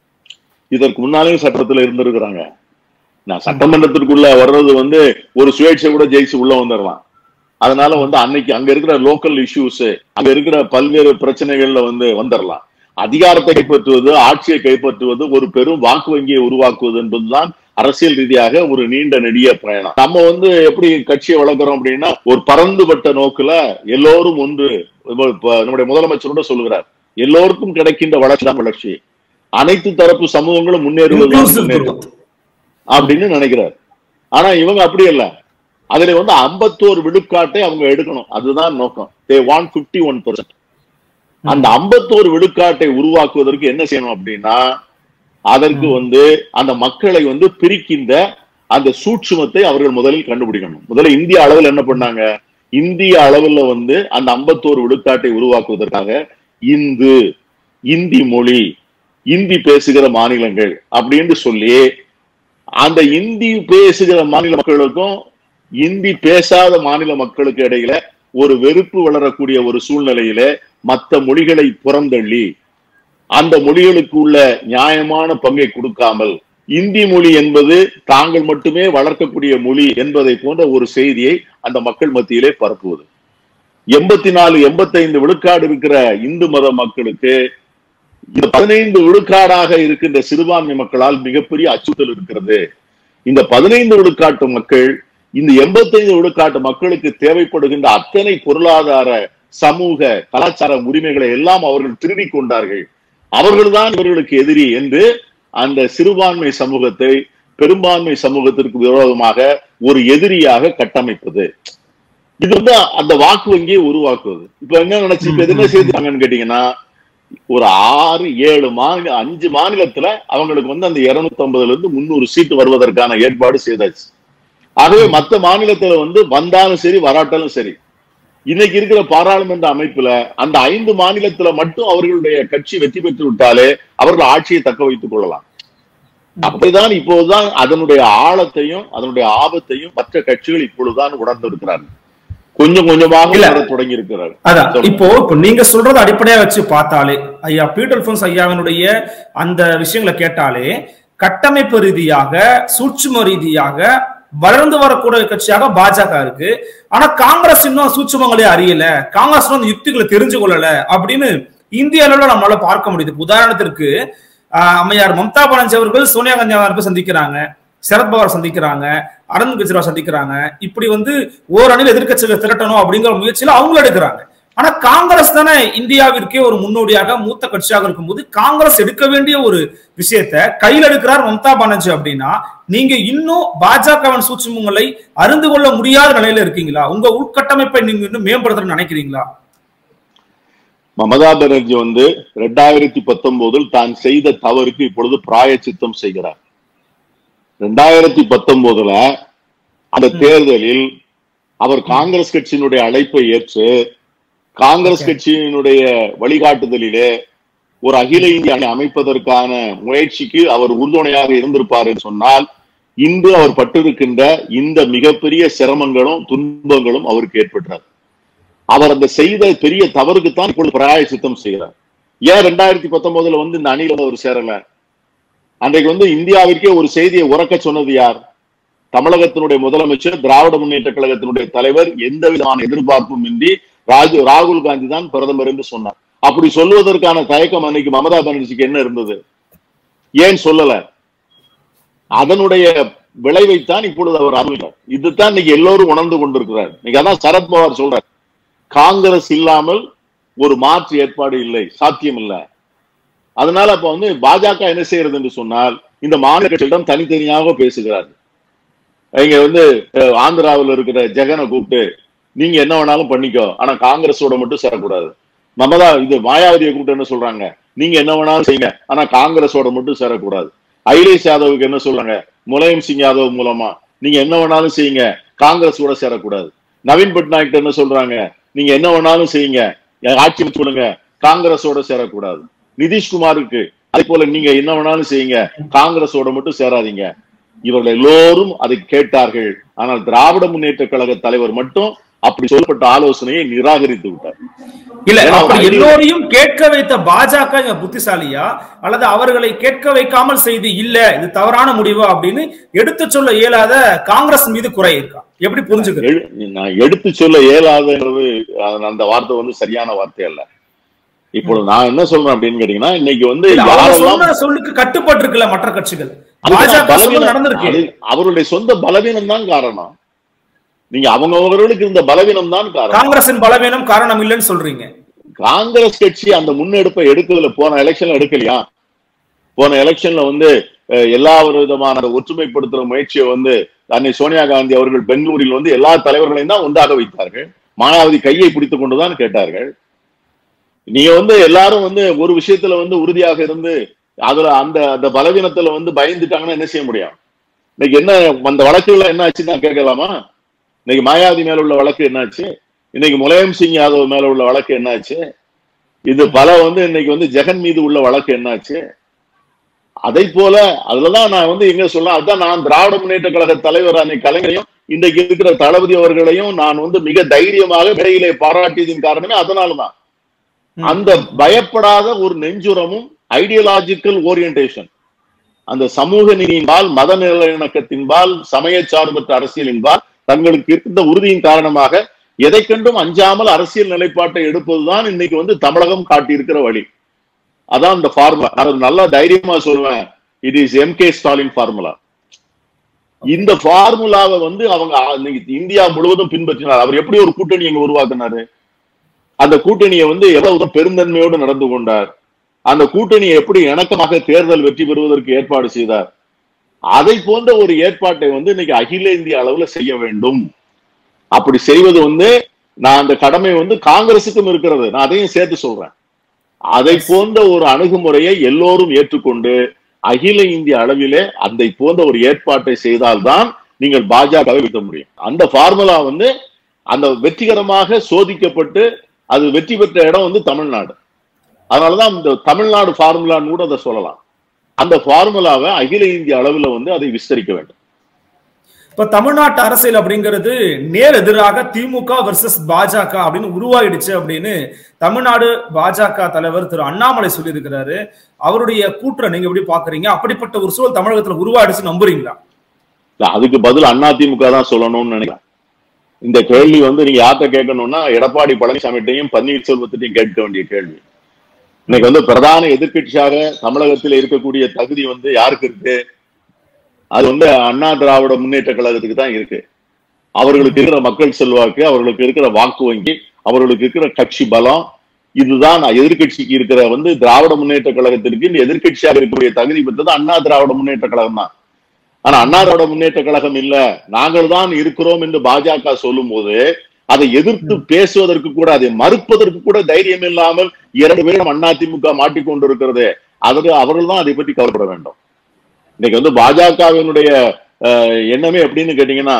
இதற்கு முன்னாலேயும் சட்டத்துல இருந்திருக்கிறாங்க நான் சட்டமன்றத்திற்குள்ள வர்றது வந்து ஒரு சுயேட்சை கூட ஜெயிச்சு உள்ள வந்துடலாம் அதனால வந்து அன்னைக்கு அங்க இருக்கிற லோக்கல் இஷ்யூஸ் அங்க இருக்கிற பல்வேறு பிரச்சனைகள்ல வந்து வந்துடலாம் அதிகாரத்தை கைப்பற்றுவது ஆட்சியை கைப்பற்றுவது ஒரு பெரும் வாக்கு வங்கியை உருவாக்குவது என்பதுதான் அரசியல் ரீதியாக ஒரு நீண்ட நெடிய பயணம் நம்ம வந்து எப்படி கட்சியை வளர்க்குறோம் அப்படின்னா ஒரு பறந்துபட்ட நோக்குல எல்லோரும் ஒன்று இப்ப- இப்ப நம்முடைய முதலமைச்சரோட சொல்லுகிறார் எல்லோருக்கும் கிடைக்கின்ற வளர்ச்சி தான் வளர்ச்சி அனைத்து தரப்பு சமூகங்களும் முன்னேறுவது Inclusive முன்னேற்றம் growth. அப்படின்னு நினைக்கிறார் ஆனா இவங்க அப்படி இல்ல அதுல வந்து 51 விழுக்காட்டை அவங்க எடுக்கணும் அதுதான் நோக்கம் தே வாண்ட் 51% ஒன் பர்சன்ட் அந்த 51 விழுக்காட்டை உருவாக்குவதற்கு என்ன செய்யணும் அப்படின்னா அதற்கு வந்து அந்த மக்களை வந்து பிரிக்கின்ற அந்த சூட்சுமத்தை அவர்கள் முதலில் கண்டுபிடிக்கணும் முதல்ல இந்திய அளவில் என்ன பண்ணாங்க இந்திய அளவில் வந்து அந்த 51 விழுக்காட்டை உருவாக்குவதற்காக இந்து இந்தி மொழி இந்தி பேசுகிற மாநிலங்கள் அப்படின்னு சொல்லி அந்த இந்தி பேசுகிற மாநில மக்களுக்கும் இந்தி பேசாத மாநில மக்களுக்கு இடையில ஒரு வெறுப்பு வளரக்கூடிய ஒரு சூழ்நிலையில மற்ற மொழிகளை புறந்தள்ளி அந்த மொழிகளுக்கு உள்ள நியாயமான பங்கை கொடுக்காமல் இந்தி மொழி என்பது தாங்கள் மட்டுமே வளர்க்கக்கூடிய மொழி என்பதை போன்ற ஒரு செய்தியை அந்த மக்கள் மத்தியிலே பரப்புவது எண்பத்தி நாலு எண்பத்தைந்து விழுக்காடு இருக்கிற இந்து மத மக்களுக்கு இந்த பதினைந்து விழுக்காடாக இருக்கின்ற சிறுபான்மை மக்களால் மிகப்பெரிய அச்சுறுத்தல் இருக்கிறது இந்த பதினைந்து விழுக்காட்டு மக்கள் இந்த எண்பத்தைந்து விழுக்காட்டு மக்களுக்கு தேவைப்படுகின்ற அத்தனை பொருளாதார சமூக கலாச்சார உரிமைகளை எல்லாம் அவர்கள் திருடிக் கொண்டார்கள் அவர்கள்தான் இவர்களுக்கு எதிரி என்று அந்த சிறுபான்மை சமூகத்தை பெரும்பான்மை சமூகத்திற்கு விரோதமாக ஒரு எதிரியாக கட்டமைப்பது இது வந்து அந்த வாக்கு வங்கியை உருவாக்குவது இப்ப என்ன நினைச்சு இப்ப என்ன செய்தாங்கன்னு கேட்டீங்கன்னா ஒரு ஆறு ஏழு மாநில அஞ்சு மாநிலத்துல அவங்களுக்கு வந்து அந்த இருநூத்தி ஐம்பதுல இருந்து முன்னூறு சீட்டு வருவதற்கான ஏற்பாடு செய்தாச்சு ஆகவே மத்த மாநிலத்துல வந்து வந்தாலும் சரி வராட்டாலும் சரி இன்னைக்கு இருக்கிற பாராளுமன்ற அமைப்புல அந்த ஐந்து மாநிலத்துல மட்டும் அவர்களுடைய கட்சி வெற்றி பெற்று விட்டாலே அவர்கள் ஆட்சியை தக்க வைத்துக் கொள்ளலாம் அப்படிதான் இப்போதுதான் அதனுடைய ஆழத்தையும் அதனுடைய ஆபத்தையும் மற்ற கட்சிகள் இப்பொழுதுதான் உணர்ந்திருக்கிறார்கள் கொஞ்சம் கொஞ்சமாக இல்ல. உணர தொடங்கி இருக்கிறார் அதான் சொல்லுங்க. இப்போ இப்போ நீங்க சொல்றத அடிப்படையா வச்சு பார்த்தாலே ஐயா பீட்டர் ஃபோன்ஸ் ஐயாவினுடைய அந்த விஷயங்களை கேட்டாலே கட்டமைப்பு ரீதியாக சூட்சும ரீதியாக வளர்ந்து வரக்கூடிய கட்சியாக பாஜக இருக்கு ஆனா காங்கிரஸ் இன்னும் சூட்சுமங்களே அறியல காங்கிரஸ் இன்னும் அந்த யுக்திகளை தெரிஞ்சு கொள்ளல அப்படின்னு இந்திய அளவுல நம்மளால பார்க்க முடியுது இப்ப உதாரணத்திற்கு ஆஹ், அம்மையார் மம்தா பானர்ஜி அவர்கள் சோனியா காந்தி அவர்கள் சந்திக்கிறாங்க சரத்பவார் சந்திக்கிறாங்க அரவிந்த் கெஜ்ரிவால் சந்திக்கிறாங்க இப்படி வந்து ஓரணியில் எதிர்க்கட்சிகளை திரட்டணும் அப்படிங்கிற முயற்சியில அவங்களும் எடுக்கிறாங்க ஆனா காங்கிரஸ் தானே இந்தியாவிற்கே ஒரு முன்னோடியாக மூத்த கட்சியாக இருக்கும்போது காங்கிரஸ் எடுக்க வேண்டிய ஒரு விஷயத்த கையில் எடுக்கிறார் மம்தா பானர்ஜி அப்படின்னா நீங்க இன்னும் பாஜகவின் சூட்சுமங்களை அறிந்து கொள்ள முடியாத நிலையில இருக்கீங்களா உங்க உள்கட்டமைப்பை நீங்க இன்னும் மேம்படுத்தணும்னு நினைக்கிறீங்களா மமதா பானர்ஜி வந்து ரெண்டாயிரத்தி பத்தொன்பதில் தான் செய்த தவறுக்கு இப்பொழுது பிராயச்சித்தம் செய்கிறார் ரெண்டாயிரத்தி பத்தொன்பதுல அந்த தேர்தலில் அவர் காங்கிரஸ் கட்சியினுடைய அழைப்பை ஏற்று காங்கிரஸ் Okay. கட்சியினுடைய வழிகாட்டுதலிலே ஒரு அகில இந்திய அணி அமைப்பதற்கான முயற்சிக்கு அவர் உறுதுணையாக இருந்திருப்பார் என்று சொன்னால் இன்று அவர் பட்டிருக்கின்ற இந்த மிகப்பெரிய சிரமங்களும் துன்பங்களும் அவருக்கு ஏற்பட்டார் அவர் அந்த செய்த பெரிய தவறுக்குத்தான் இப்பொழுது பிராயச்சித்தம் செய்கிறார் ஏன் ரெண்டாயிரத்தி பத்தொன்பதுல வந்து இந்த அணியில அவர் சேரல அன்றைக்கு வந்து இந்தியாவிற்கே ஒரு செய்தியை உறக்க சொன்னது யார் தமிழகத்தினுடைய முதலமைச்சர் திராவிட முன்னேற்ற கழகத்தினுடைய தலைவர் எந்த விதமான எதிர்பார்ப்பும் இன்றி ராஜு ராகுல் காந்தி தான் பிரதமர் என்று சொன்னார் அப்படி சொல்வதற்கான தயக்கம் அன்னைக்கு மமதா பானர்ஜிக்கு என்ன இருந்தது ஏன் சொல்லல அதனுடைய விளைவைத்தான் இப்பொழுது அவர் அறிவித்தார் இதுதான் இன்னைக்கு எல்லோரும் உணர்ந்து கொண்டிருக்கிறார் இன்னைக்கு அதான் சரத்பவார் சொல்றார் காங்கிரஸ் இல்லாமல் ஒரு மாற்று ஏற்பாடு இல்லை சாத்தியம் இல்லை அதனால அப்ப வந்து பாஜக என்ன செய்யறது என்று சொன்னால் இந்த மாநில கட்சியிடம் தனித்தனியாக பேசுகிறார் இங்க வந்து அஹ், ஆந்திராவில் இருக்கிற ஜெகனை கூப்பிட்டு நீங்க என்ன வேணாலும் பண்ணிக்கோ ஆனா காங்கிரஸோட மட்டும் சேரக்கூடாது மமதா இது மாயாவதியை கூப்பிட்டு என்ன சொல்றாங்க நீங்க என்ன வேணாலும் செய்யுங்க ஆனா காங்கிரஸோட மட்டும் சேரக்கூடாது அகிலேஷ் யாதவுக்கு என்ன சொல்றாங்க முலாயம் சிங் யாதவ் மூலமா நீங்க என்ன வேணாலும் செய்யுங்க காங்கிரஸோட சேரக்கூடாது நவீன் பட்நாயக் என்ன சொல்றாங்க நீங்க என்ன வேணாலும் செய்யுங்க என் ஆட்சி அமைச்சு கொடுங்க காங்கிரஸோட சேரக்கூடாது நிதிஷ்குமாருக்கு அதே போல நீங்க என்ன வேணாலும் செய்யுங்க காங்கிரஸோட மட்டும் சேராதீங்க இவர்கள் எல்லோரும் அதை கேட்டார்கள் ஆனால் திராவிட முன்னேற்ற கழக தலைவர் மட்டும் அப்படி சொல்லப்பட்ட ஆலோசனையை நிராகரித்து விட்டார் இல்ல ஏன்னா, அப்படி அது- எல்லோரையும் கேட்க வைத்த பாஜக இங்க புத்திசாலியா அல்லது அவர்களை கேட்க வைக்காமல் செய்து இல்ல இது தவறான முடிவு அப்படின்னு எடுத்து சொல்ல இயலாத காங்கிரஸ் மீது குறை இருக்கா எப்படி புரிஞ்சுக்கிறது எழு- நான் எடுத்து சொல்ல இயலாதன்றது அது- அந்த வார்த்தை வந்து சரியான வார்த்தை அல்ல இப்பொழுது நான் என்ன சொல்றேன் அப்படின்னு கேட்டீங்கன்னா இன்னைக்கு வந்து இல்ல, அவங்க யாரெல்லாம் சொன்ன சொல்லுக்கு கட்டுப்பட்டு இருக்குல்ல மற்ற கட்சிகள் அதுதான் பாஜக சொல்ல பலவீனம். நடந்திருக்கு அது அவருடைய சொந்த பலவீனம் தான் காரணம் நீங்க அவங்க அவர்களுக்கு இருந்த பலவீனம் தான் காரணம் காங்கிரசின் பலவீனம் காரணம் இல்லைன்னு சொல்றீங்க காங்கிரஸ் கட்சி அந்த முன்னெடுப்பை எடுக்கல போன எலெக்ஷன்ல எடுக்கலையா போன எலெக்ஷன்ல வந்து அஹ், எல்லா ஒரு விதமான அந்த ஒற்றுமைப்படுத்துற முயற்சியை வந்து அன்னை சோனியா காந்தி அவர்கள் பெங்களூரில் வந்து எல்லா தலைவர்களையும் தான் ஒன்றாக வைத்தார்கள் மாயாவதி கையை பிடித்துக் கொண்டுதான் கேட்டார்கள் நீங்க வந்து எல்லாரும் வந்து ஒரு விஷயத்துல வந்து உறுதியாக இருந்து அதுல அந்த அந்த பலவீனத்துல வந்து பயந்துட்டாங்கன்னா என்ன செய்ய முடியும் இன்னைக்கு என்ன அந்த வழக்குகள் என்ன ஆச்சுன்னு நான் கேட்கலாமா இன்னைக்கு மாயாவதி மேல உள்ள வழக்கு என்னாச்சு இன்னைக்கு முலாயம் சிங் யாதவ் மேல உள்ள வழக்கு என்னாச்சு இது பல வந்து இன்னைக்கு வந்து ஜெகன் மீது உள்ள வழக்கு என்னாச்சு அதை போல அதுலதான் நான் வந்து எங்க சொல்ல அதான் நான் திராவிட முன்னேற்ற கழக தலைவர் அன்னை கலைஞரையும் இன்றைக்கு இருக்கிற தளபதி அவர்களையும் நான் வந்து மிக தைரியமாக மேடையிலே பாராட்டியதின் காரணமே அதனாலதான் ம். அந்த பயப்படாத ஒரு நெஞ்சுரமும் ஐடியலாஜிக்கல் ஓரியன்டேஷன் அந்த சமூக நீதியின்பால் மத நல்லிணக்கத்தின்பால் சமய சார்பற்ற அரசியலின்பால் தங்களுக்கு இருந்த உறுதியின் காரணமாக எதை கண்டும் அஞ்சாமல் அரசியல் நிலைப்பாட்டை எடுப்பதுதான் இன்னைக்கு வந்து தமிழகம் காட்டியிருக்கிற வழி அதான் இந்த ஃபார்முலா நான் நல்லா தைரியமா சொல்லுவேன் it is M K Stalin formula இந்த ஃபார்முலாவை வந்து அவங்க இன்னைக்கு இந்தியா முழுவதும் பின்பற்றினார் அவர் எப்படி ஒரு கூட்டணி அங்க உருவாக்குனாரு அந்த கூட்டணியை வந்து எவ்வளவு பெருந்தன்மையோடு நடந்து கொண்டார் அந்த கூட்டணியை எப்படி இணக்கமாக தேர்தல் வெற்றி பெறுவதற்கு ஏற்பாடு செய்தார் அதை போன்ற ஒரு ஏற்பாட்டை வந்து இன்னைக்கு அகில இந்திய அளவுல செய்ய வேண்டும் அப்படி செய்வது வந்து நான் அந்த கடமை வந்து காங்கிரசுக்கும் இருக்கிறது நான் அதையும் சேர்த்து சொல்றேன் அதை போன்ற ஒரு அணுகுமுறையை எல்லோரும் ஏற்றுக்கொண்டு அகில இந்திய அளவிலே அந்த போன்ற ஒரு ஏற்பாட்டை செய்தால்தான் நீங்கள் பாஜகவை வீழ்த்த முடியும் அந்த ஃபார்முலா வந்து அந்த வெற்றிகரமாக சோதிக்கப்பட்டு அது வெற்றி பெற்ற இடம் வந்து தமிழ்நாடு அதனாலதான் இந்த தமிழ்நாடு ஃபார்முலான்னு கூட அதை சொல்லலாம் அந்த ஃபார்முலாவை அகில இந்திய அளவுல வந்து அதை விஸ்தரிக்க வேண்டும் இப்ப தமிழ்நாட்டு அரசியல் அப்படிங்கிறது நேர் எதிராக திமுக வர்சஸ் பாஜக அப்படின்னு உருவாயிடுச்சு அப்படின்னு தமிழ்நாடு பாஜக தலைவர் திரு அண்ணாமலை சொல்லியிருக்கிறாரு அவருடைய கூற்றை நீங்க எப்படி பாக்குறீங்க அப்படிப்பட்ட ஒரு சூழல் தமிழகத்துல உருவாயிடுச்சு நம்புறீங்களா இல்ல அதுக்கு பதில் அதிமுக தான் சொல்லணும்னு நினைக்கிறேன் இந்த கேள்வி வந்து நீங்க யார்கிட்ட கேட்கணும்னா எடப்பாடி பழனிசாமிட்டையும் பன்னீர்செல்வத்திட்டையும் கேட்க வேண்டிய கேள்வி இன்னைக்கு வந்து பிரதான எதிர்கட்சியாக தமிழகத்தில் இருக்கக்கூடிய தகுதி வந்து யாருக்கு இருக்கு அது வந்து அண்ணா திராவிட முன்னேற்ற கழகத்துக்கு தான் இருக்கு அவர்களுக்கு இருக்கிற மக்கள் செல்வாக்கு அவர்களுக்கு இருக்கிற வாக்கு வங்கி அவர்களுக்கு இருக்கிற கட்சி பலம் இதுதான் எதிர்கட்சிக்கு இருக்கிற வந்து திராவிட முன்னேற்ற கழகத்திற்கு இந்த எதிர்கட்சியாக இருக்கக்கூடிய தகுதி பெற்றது அண்ணா திராவிட முன்னேற்ற கழகம் தான் ஆனா அண்ணா திராவிட முன்னேற்ற கழகம் இல்ல நாங்கள் தான் இருக்கிறோம் என்று பாஜக சொல்லும் போது அதை எதிர்த்து பேசுவதற்கு கூட அதை மறுப்பதற்கு கூட தைரியம் இல்லாமல் இரண்டு பேரும் அண்ணா திமுக மாட்டிக்கொண்டிருக்கிறது அதற்கு அவர்கள் தான் அதை பற்றி கவலைப்பட வேண்டும் இன்னைக்கு வந்து பாஜகவினுடைய எண்ணமே எப்படின்னு கேட்டீங்கன்னா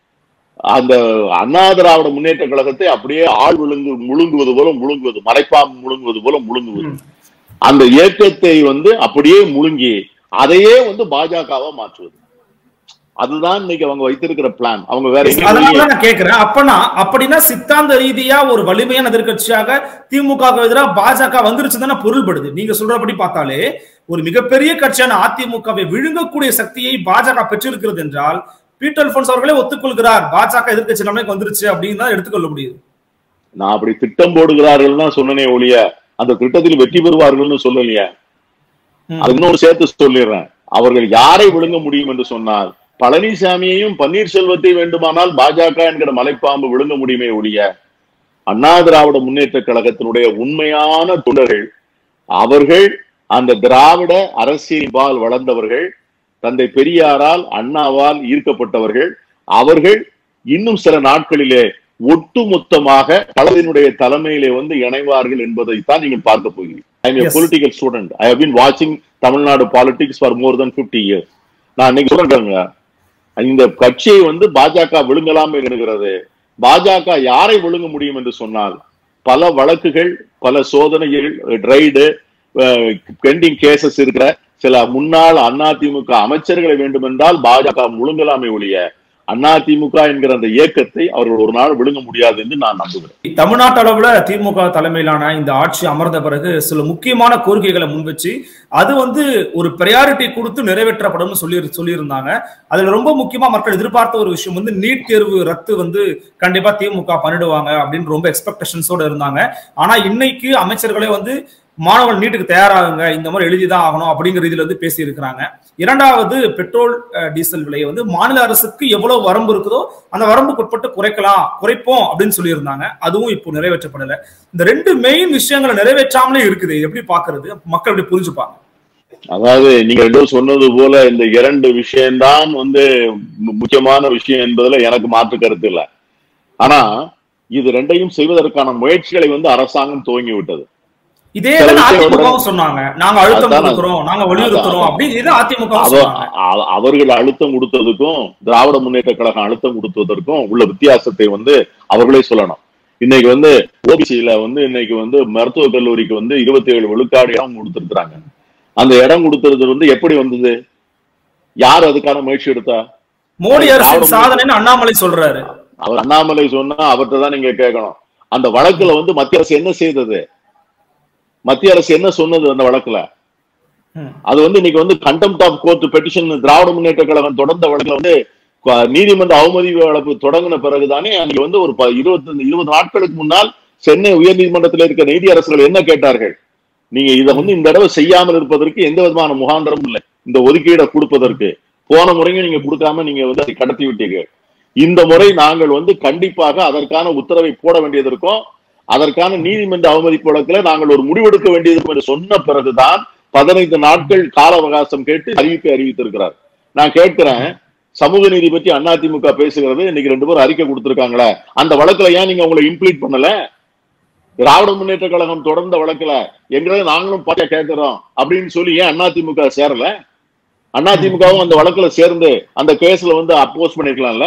அந்த அண்ணா திராவிட முன்னேற்ற கழகத்தை அப்படியே ஆள் விழுங்கு முழுங்குவது போல முழுங்குவது மலைப்பாம்பு முழுங்குவது போல முழுங்குவது அந்த இயக்கத்தை வந்து அப்படியே முழுங்கி அதையே வந்து பாஜகவா மாற்றுவது அதுதான் இன்னைக்கு அவங்க வைத்திருக்கிற பிளான் அவங்க வேற அதனால நான் கேக்குறேன் அப்பனா அப்படின்னா சித்தாந்த ரீதியா ஒரு வலிமையான எதிர்கட்சியாக திமுக எதிராக பாஜக வந்துருச்சு தானே பொருள்படுது நீங்க சொல்றபடி பார்த்தாலே ஒரு மிகப்பெரிய கட்சியான அதிமுகவை விழுங்கக்கூடிய சக்தியை பாஜக பெற்றிருக்கிறது என்றால் பீட்டர் போன்ஸ் அவர்களே ஒத்துக்கொள்கிறார் பாஜக எதிர்கட்சி நிலைமைக்கு வந்துருச்சு அப்படின்னு தான் எடுத்துக்கொள்ள முடியுது நான் அப்படி திட்டம் போடுகிறார்கள் தான் சொன்னனே ஒழிய அந்த திட்டத்தில் வெற்றி பெறுவார்கள்னு சொல்லலையே அது இன்னொரு சேர்த்து சொல்லிடுறேன் அவர்கள் யாரை விழுங்க முடியும் என்று சொன்னால் பழனிசாமியையும் பன்னீர்செல்வத்தை வேண்டுமானால் பாஜக என்கிற மலைப்பாம்பு விழுங்க முடியுமே ஒழிய அண்ணா திராவிட முன்னேற்ற கழகத்தினுடைய உண்மையான தொண்டர்கள் அவர்கள் அந்த திராவிட அரசியல்பால் வளர்ந்தவர்கள் தந்தை பெரியாரால் அண்ணாவால் ஈர்க்கப்பட்டவர்கள் அவர்கள் இன்னும் சில நாட்களிலே ஒட்டுமொத்தமாக பலரினுடைய தலைமையிலே வந்து இணைவார்கள் என்பதைத்தான் நீங்கள் பார்க்க போகிறீர்கள் I am political student I have been வாட்சிங் Tamil Nadu politics for more then fifty years நான் இன்னைக்கு சொல்றேங்க இந்த கட்சியை வந்து பாஜக விழுங்கலாம் என்கிறது பாஜக யாரை விழுங்க முடியும் என்று சொன்னால் பல வழக்குகள் பல சோதனைகள் ரைடு பெண்டிங் கேசஸ் இருக்கிற சில முன்னாள் அதிமுக அமைச்சர்களை வேண்டுமென்றால் பாஜக முழுங்கலாமே ஒழிய அதிமுக என்கிற அந்த இயக்கத்தை அவர்கள் ஒரு நாள் விழுங்க முடியாது என்று நான் நம்புகிறேன் தமிழ்நாட்டு அளவுல திமுக தலைமையிலான இந்த ஆட்சி அமர்ந்த பிறகு சில முக்கியமான கோரிக்கைகளை முன்வச்சு அது வந்து ஒரு பிரையாரிட்டி கொடுத்து நிறைவேற்றப்படும் சொல்லி சொல்லியிருந்தாங்க அதுல ரொம்ப முக்கியமா மக்கள் எதிர்பார்த்த ஒரு விஷயம் வந்து நீட் தேர்வு ரத்து வந்து கண்டிப்பா திமுக பண்ணிடுவாங்க அப்படின்னு ரொம்ப எக்ஸ்பெக்டேஷன்ஸோட இருந்தாங்க ஆனா இன்னைக்கு அமைச்சர்களே வந்து மாணவர்கள் நீட்டுக்கு தயாராகுங்க இந்த மாதிரி எழுதிதான் ஆகணும் அப்படிங்கிற இதுல வந்து பேசி இருக்கிறாங்க இரண்டாவது பெட்ரோல் டீசல் விலையை வந்து மாநில அரசுக்கு எவ்வளவு வரம்பு இருக்குதோ அந்த வரம்புக்கு உட்பட்டு குறைக்கலாம் குறைப்போம் அப்படின்னு சொல்லியிருந்தாங்க அதுவும் இப்போ நிறைவேற்றப்படல இந்த ரெண்டு மெயின் விஷயங்களை நிறைவேற்றாமலே இருக்குது எப்படி பாக்குறது மக்கள் எப்படி புரிஞ்சுப்பாங்க அதாவது நீங்க ரெண்டும் சொன்னது போல இந்த இரண்டு விஷயம்தான் வந்து முக்கியமான விஷயம் என்பதுல எனக்கு மாற்று கருத்து இல்லை ஆனா இது ரெண்டையும் செய்வதற்கான முயற்சிகளை வந்து அரசாங்கம் துவங்கி விட்டது இதே அதிமுகவும் சொன்னாங்க நாங்க அழுத்தம் கொடுக்கிறோம் நாங்க வலியுறுத்துறோம் அப்படின்னு இது அதிமுக அவர்கள் அழுத்தம் கொடுத்ததுக்கும் திராவிட முன்னேற்ற கழகம் அழுத்தம் கொடுத்ததற்கும் உள்ள வித்தியாசத்தை வந்து அவர்களே சொல்லணும் இன்னைக்கு வந்து ஓபிசியில வந்து இன்னைக்கு வந்து மருத்துவக் கல்லூரிக்கு வந்து இருபத்தி ஏழு விழுக்காடு இடம் கொடுத்திருக்கிறாங்க அந்த இடம் கொடுத்தது வந்து எப்படி வந்தது யார் அதுக்கான முயற்சி எடுத்தா மோடி அரசின் சாதனைன்னு அண்ணாமலை சொல்றாரு அவர் அண்ணாமலை சொன்னா அவர்கிட்ட தான் நீங்க கேட்கணும் அந்த வழக்குல வந்து மத்திய அரசு என்ன செய்தது மத்திய அரசு என்ன சொன்னது அந்த வழக்குல ம். அது வந்து இன்னைக்கு வந்து contempt of court petition Dravida Munnetra Kazhagam தொடர்ந்த வழக்குல வந்து க- நீதிமன்ற அவமதி வழக்கு தொடங்கின பிறகுதானே அன்னைக்கு வந்து ஒரு ப- இருபத்தி இருபது நாட்களுக்கு முன்னால் சென்னை உயர்நீதிமன்றத்தில் இருக்கிற நீதியரசர்கள் என்ன கேட்டார்கள் நீங்க இதை வந்து இந்த தடவை செய்யாமல் இருப்பதற்கு எந்த விதமான முகாந்திரமும் இல்லை இந்த ஒதுக்கீடை கொடுப்பதற்கு போன முறையும் நீங்க கொடுக்காம நீங்க வந்து அதை கடத்தி விட்டீர்கள் இந்த முறை நாங்கள் வந்து கண்டிப்பாக அதற்கான உத்தரவை போட வேண்டியது இருக்கும் அதற்கான நீதிமன்ற அவமதிப்பு வழக்குல நாங்கள் ஒரு முடிவெடுக்க வேண்டியது இருக்கும் என்று சொன்ன பிறகுதான் பதினைந்து நாட்கள் கால அவகாசம் கேட்டு அறிவிப்பை அறிவித்திருக்கிறார் நான் கேட்கிறேன் சமூக நீதி பற்றி அதிமுக பேசுகிறது இன்னைக்கு ரெண்டு பேரும் அறிக்கை கொடுத்திருக்காங்களே அந்த வழக்குல ஏன் நீங்க உங்களை இம்ப்ளீட் பண்ணல திராவிட முன்னேற்ற கழகம் தொடர்ந்த வழக்குல எங்களை நாங்களும் பாக்க கேட்கிறோம் அப்படின்னு சொல்லி ஏன் அதிமுக சேரல அதிமுகவும் அந்த வழக்குல சேர்ந்து அந்த கேஸ்ல வந்து அப்போஸ் பண்ணிருக்கலாம்ல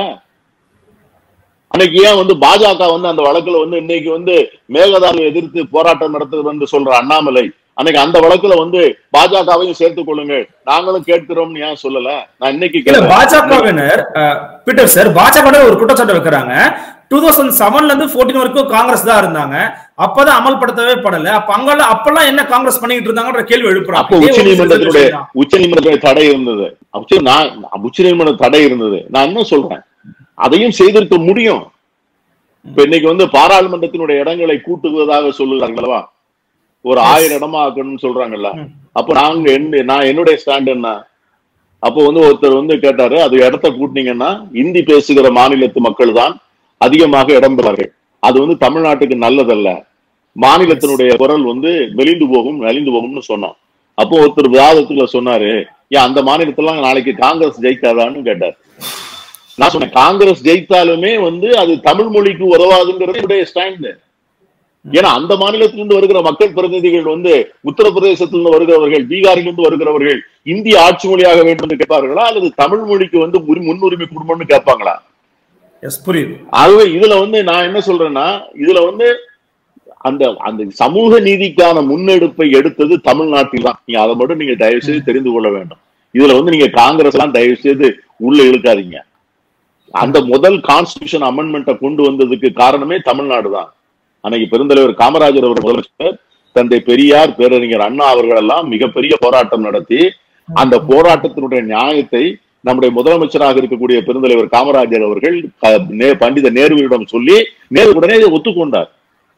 அன்னைக்கு ஏன் வந்து பாஜக வந்து அந்த வழக்குல வந்து இன்னைக்கு வந்து மேகதாதுவை எதிர்த்து போராட்டம் நடத்துது என்று சொல்ற அண்ணாமலை அன்னைக்கு அந்த வழக்குல வந்து பாஜகவையும் சேர்த்துக் கொள்ளுங்கள் நாங்களும் கேட்கிறோம்னு ஏன் சொல்லல நான் இன்னைக்கு இல்ல கேட்கிறேன். பாஜகவினர் அஹ், பீட்டர் சார் பாஜக ஒரு குற்றச்சாட்டு வைக்கிறாங்க டூ தௌசண்ட் செவன்ல இருந்து போர்டீன் வரைக்கும் காங்கிரஸ் தான் இருந்தாங்க அப்பதான் அமல்படுத்தவே படல அப்ப அங்கெல்லாம் அப்பெல்லாம் என்ன காங்கிரஸ் பண்ணிட்டு இருந்தாங்கன்ற கேள்வி அப்போ எழுப்புறாங்க உச்ச நீதிமன்றத்தினுடைய உச்ச நீதிமன்றத்துடைய தடை இருந்தது உச்ச நான் உச்ச நீதிமன்ற தடை இருந்தது நான் என்ன சொல்றேன் அதையும் செய்திருக்க முடியும் இப்ப இன்னைக்கு வந்து பாராளுமன்றத்தினுடைய இடங்களை கூட்டுவதாக சொல்லுகிறார்கள் அல்லவா ஒரு ஆயிரம் இடமா ஆக்கணும்னு சொல்றாங்கல்ல ம். அப்ப நாங்க என்ன நான் என்னுடைய ஸ்டாண்ட் என்ன அப்போ வந்து ஒருத்தர் வந்து கேட்டாரு அது இடத்த கூட்டினீங்கன்னா இந்தி பேசுகிற மாநிலத்து மக்கள் தான் அதிகமாக இடம் பெறார்கள் அது வந்து தமிழ்நாட்டுக்கு நல்லதல்ல மாநிலத்தினுடைய குரல் வந்து மெலிந்து போகும் நலிந்து போகும்னு சொன்னோம் அப்போ ஒருத்தர் விவாதத்துல சொன்னாரு ஏன் அந்த மாநிலத்துல நாளைக்கு காங்கிரஸ் ஜெயிக்காதான்னு கேட்டார் நான் சொன்னேன் காங்கிரஸ் ஜெயித்தாலுமே வந்து அது தமிழ் மொழிக்கு உதவாதுங்கிறது என்னுடைய ஸ்டாண்ட் ஏன்னா அந்த மாநிலத்திலிருந்து வருகிற மக்கள் பிரதிநிதிகள் வந்து உத்தரப்பிரதேசத்திலிருந்து வருகிறவர்கள் பீகாரிலிருந்து வருகிறவர்கள் இந்திய ஆட்சி மொழியாக வேண்டும் என்று கேட்பார்களா அல்லது தமிழ் மொழிக்கு வந்து உரி- முன்னுரிமை கொடுக்கணும்னு கேட்பாங்களா எஸ் புரியுது ஆகவே இதுல வந்து நான் என்ன சொல்றேன்னா இதுல வந்து அந்த அந்த சமூக நீதிக்கான முன்னெடுப்பை எடுத்தது தமிழ்நாட்டில் தான் நீங்க அதை மட்டும் நீங்க தயவு செய்து தெரிந்து கொள்ள வேண்டும் இதுல வந்து நீங்க காங்கிரஸ் எல்லாம் தயவு செய்து உள்ள இழுக்காதீங்க அந்த முதல் கான்ஸ்டியூஷன் அமெண்ட்மெண்ட்டை கொண்டு வந்ததுக்கு காரணமே தமிழ்நாடு தான் அன்னைக்கு பெருந்தலைவர் காமராஜர் அவர் முதலமைச்சர் தந்தை பெரியார் பேரறிஞர் அண்ணா அவர்கள் எல்லாம் மிகப்பெரிய போராட்டம் நடத்தி அந்த போராட்டத்தினுடைய நியாயத்தை நம்முடைய முதலமைச்சராக இருக்கக்கூடிய பெருந்தலைவர் காமராஜர் அவர்கள் க- நே- பண்டித நேருவிடம் சொல்லி நேரு உடனே இதை ஒத்துக்கொண்டார்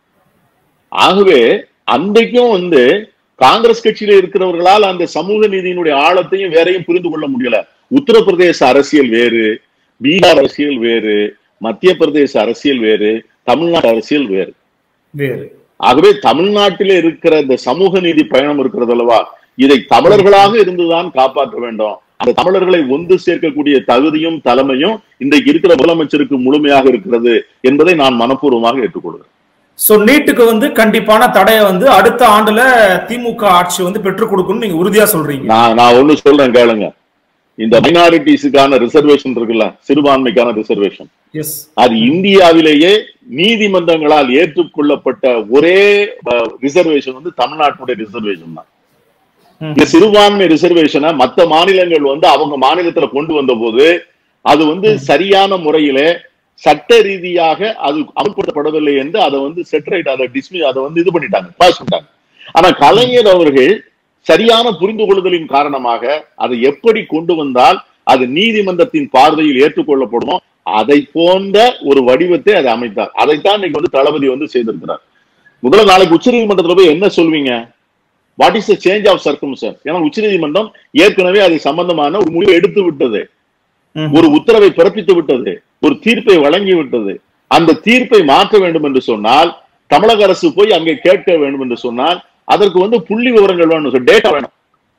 ஆகவே அன்றைக்கும் வந்து காங்கிரஸ் கட்சியில இருக்கிறவர்களால் அந்த சமூக நீதியினுடைய ஆழத்தையும் வேறையும் புரிந்து கொள்ள முடியல உத்தரப்பிரதேச அரசியல் வேறு பீகார் அரசியல் வேறு மத்திய பிரதேச அரசியல் வேறு தமிழ்நாடு அரசியல் வேறு வேறு ஆகவே தமிழ்நாட்டிலே இருக்கிற இந்த சமூக நீதி பயணம் இருக்கிறது அல்லவா இதை தமிழர்களாக இருந்துதான் காப்பாற்ற வேண்டும் அந்த தமிழர்களை ஒன்று சேர்க்கக்கூடிய தகுதியும் தலைமையும் இன்றைக்கு இருக்கிற முதலமைச்சருக்கு முழுமையாக இருக்கிறது என்பதை நான் மனப்பூர்வமாக ஏற்றுக்கொள்கிறேன் சோ நீட்டுக்கு வந்து கண்டிப்பான தடையை வந்து அடுத்த ஆண்டுல திமுக ஆட்சி வந்து பெற்றுக் கொடுக்கணும்னு நீங்க உறுதியா சொல்றீங்க நான் நான் ஒண்ணு சொல்றேன் கேளுங்க இந்த மைனாரிட்டிஸுக்கான ரிசர்வேஷன் இருக்குல்ல சிறுபான்மைக்கான ரிசர்வேஷன் எஸ் அது இந்தியாவிலேயே நீதிமன்றங்களால் ஏற்றுக்கொள்ளப்பட்ட ஒரே ரிசர்வேஷன் வந்து தமிழ்நாட்டினுடைய ரிசர்வேஷன் தான் ம். இந்த சிறுபான்மை ரிசர்வேஷனை மத்த மாநிலங்கள் வந்து அவங்க மாநிலத்துல கொண்டு வந்த போது அது வந்து சரியான முறையில சட்ட ரீதியாக அது அமல்படுத்தப்படவில்லை என்று அதை வந்து செட்டரைட் அதை டிஸ்மி அதை வந்து இது பண்ணிட்டாங்க பாஸ் பண்ணிட்டாங்க ஆனா கலைஞர் அவர்கள் சரியான புரிந்து கொள்ளுதலின் காரணமாக அதை எப்படி கொண்டு வந்தால் அது நீதிமன்றத்தின் பார்வையில் ஏற்றுக்கொள்ளப்படுமோ அதை போன்ற ஒரு வடிவத்தை அதை அமைத்தார் அதைத்தான் இன்னைக்கு வந்து தளபதி வந்து செய்திருக்கிறார் முதல்ல நாளைக்கு உச்சநீதிமன்றத்துல போய் என்ன சொல்வீங்க what is the change of circumstance ஏன்னா உச்சநீதிமன்றம் ஏற்கனவே அது சம்பந்தமான ஒரு முடிவை எடுத்து விட்டது ம். ஒரு உத்தரவை பிறப்பித்து விட்டது ஒரு தீர்ப்பை வழங்கி விட்டது அந்த தீர்ப்பை மாற்ற வேண்டும் என்று சொன்னால் தமிழக அரசு போய் அங்கே கேட்க வேண்டும் என்று சொன்னால் அதற்கு வந்து புள்ளி விவரங்கள் வேணும் டேட்டா வேணும்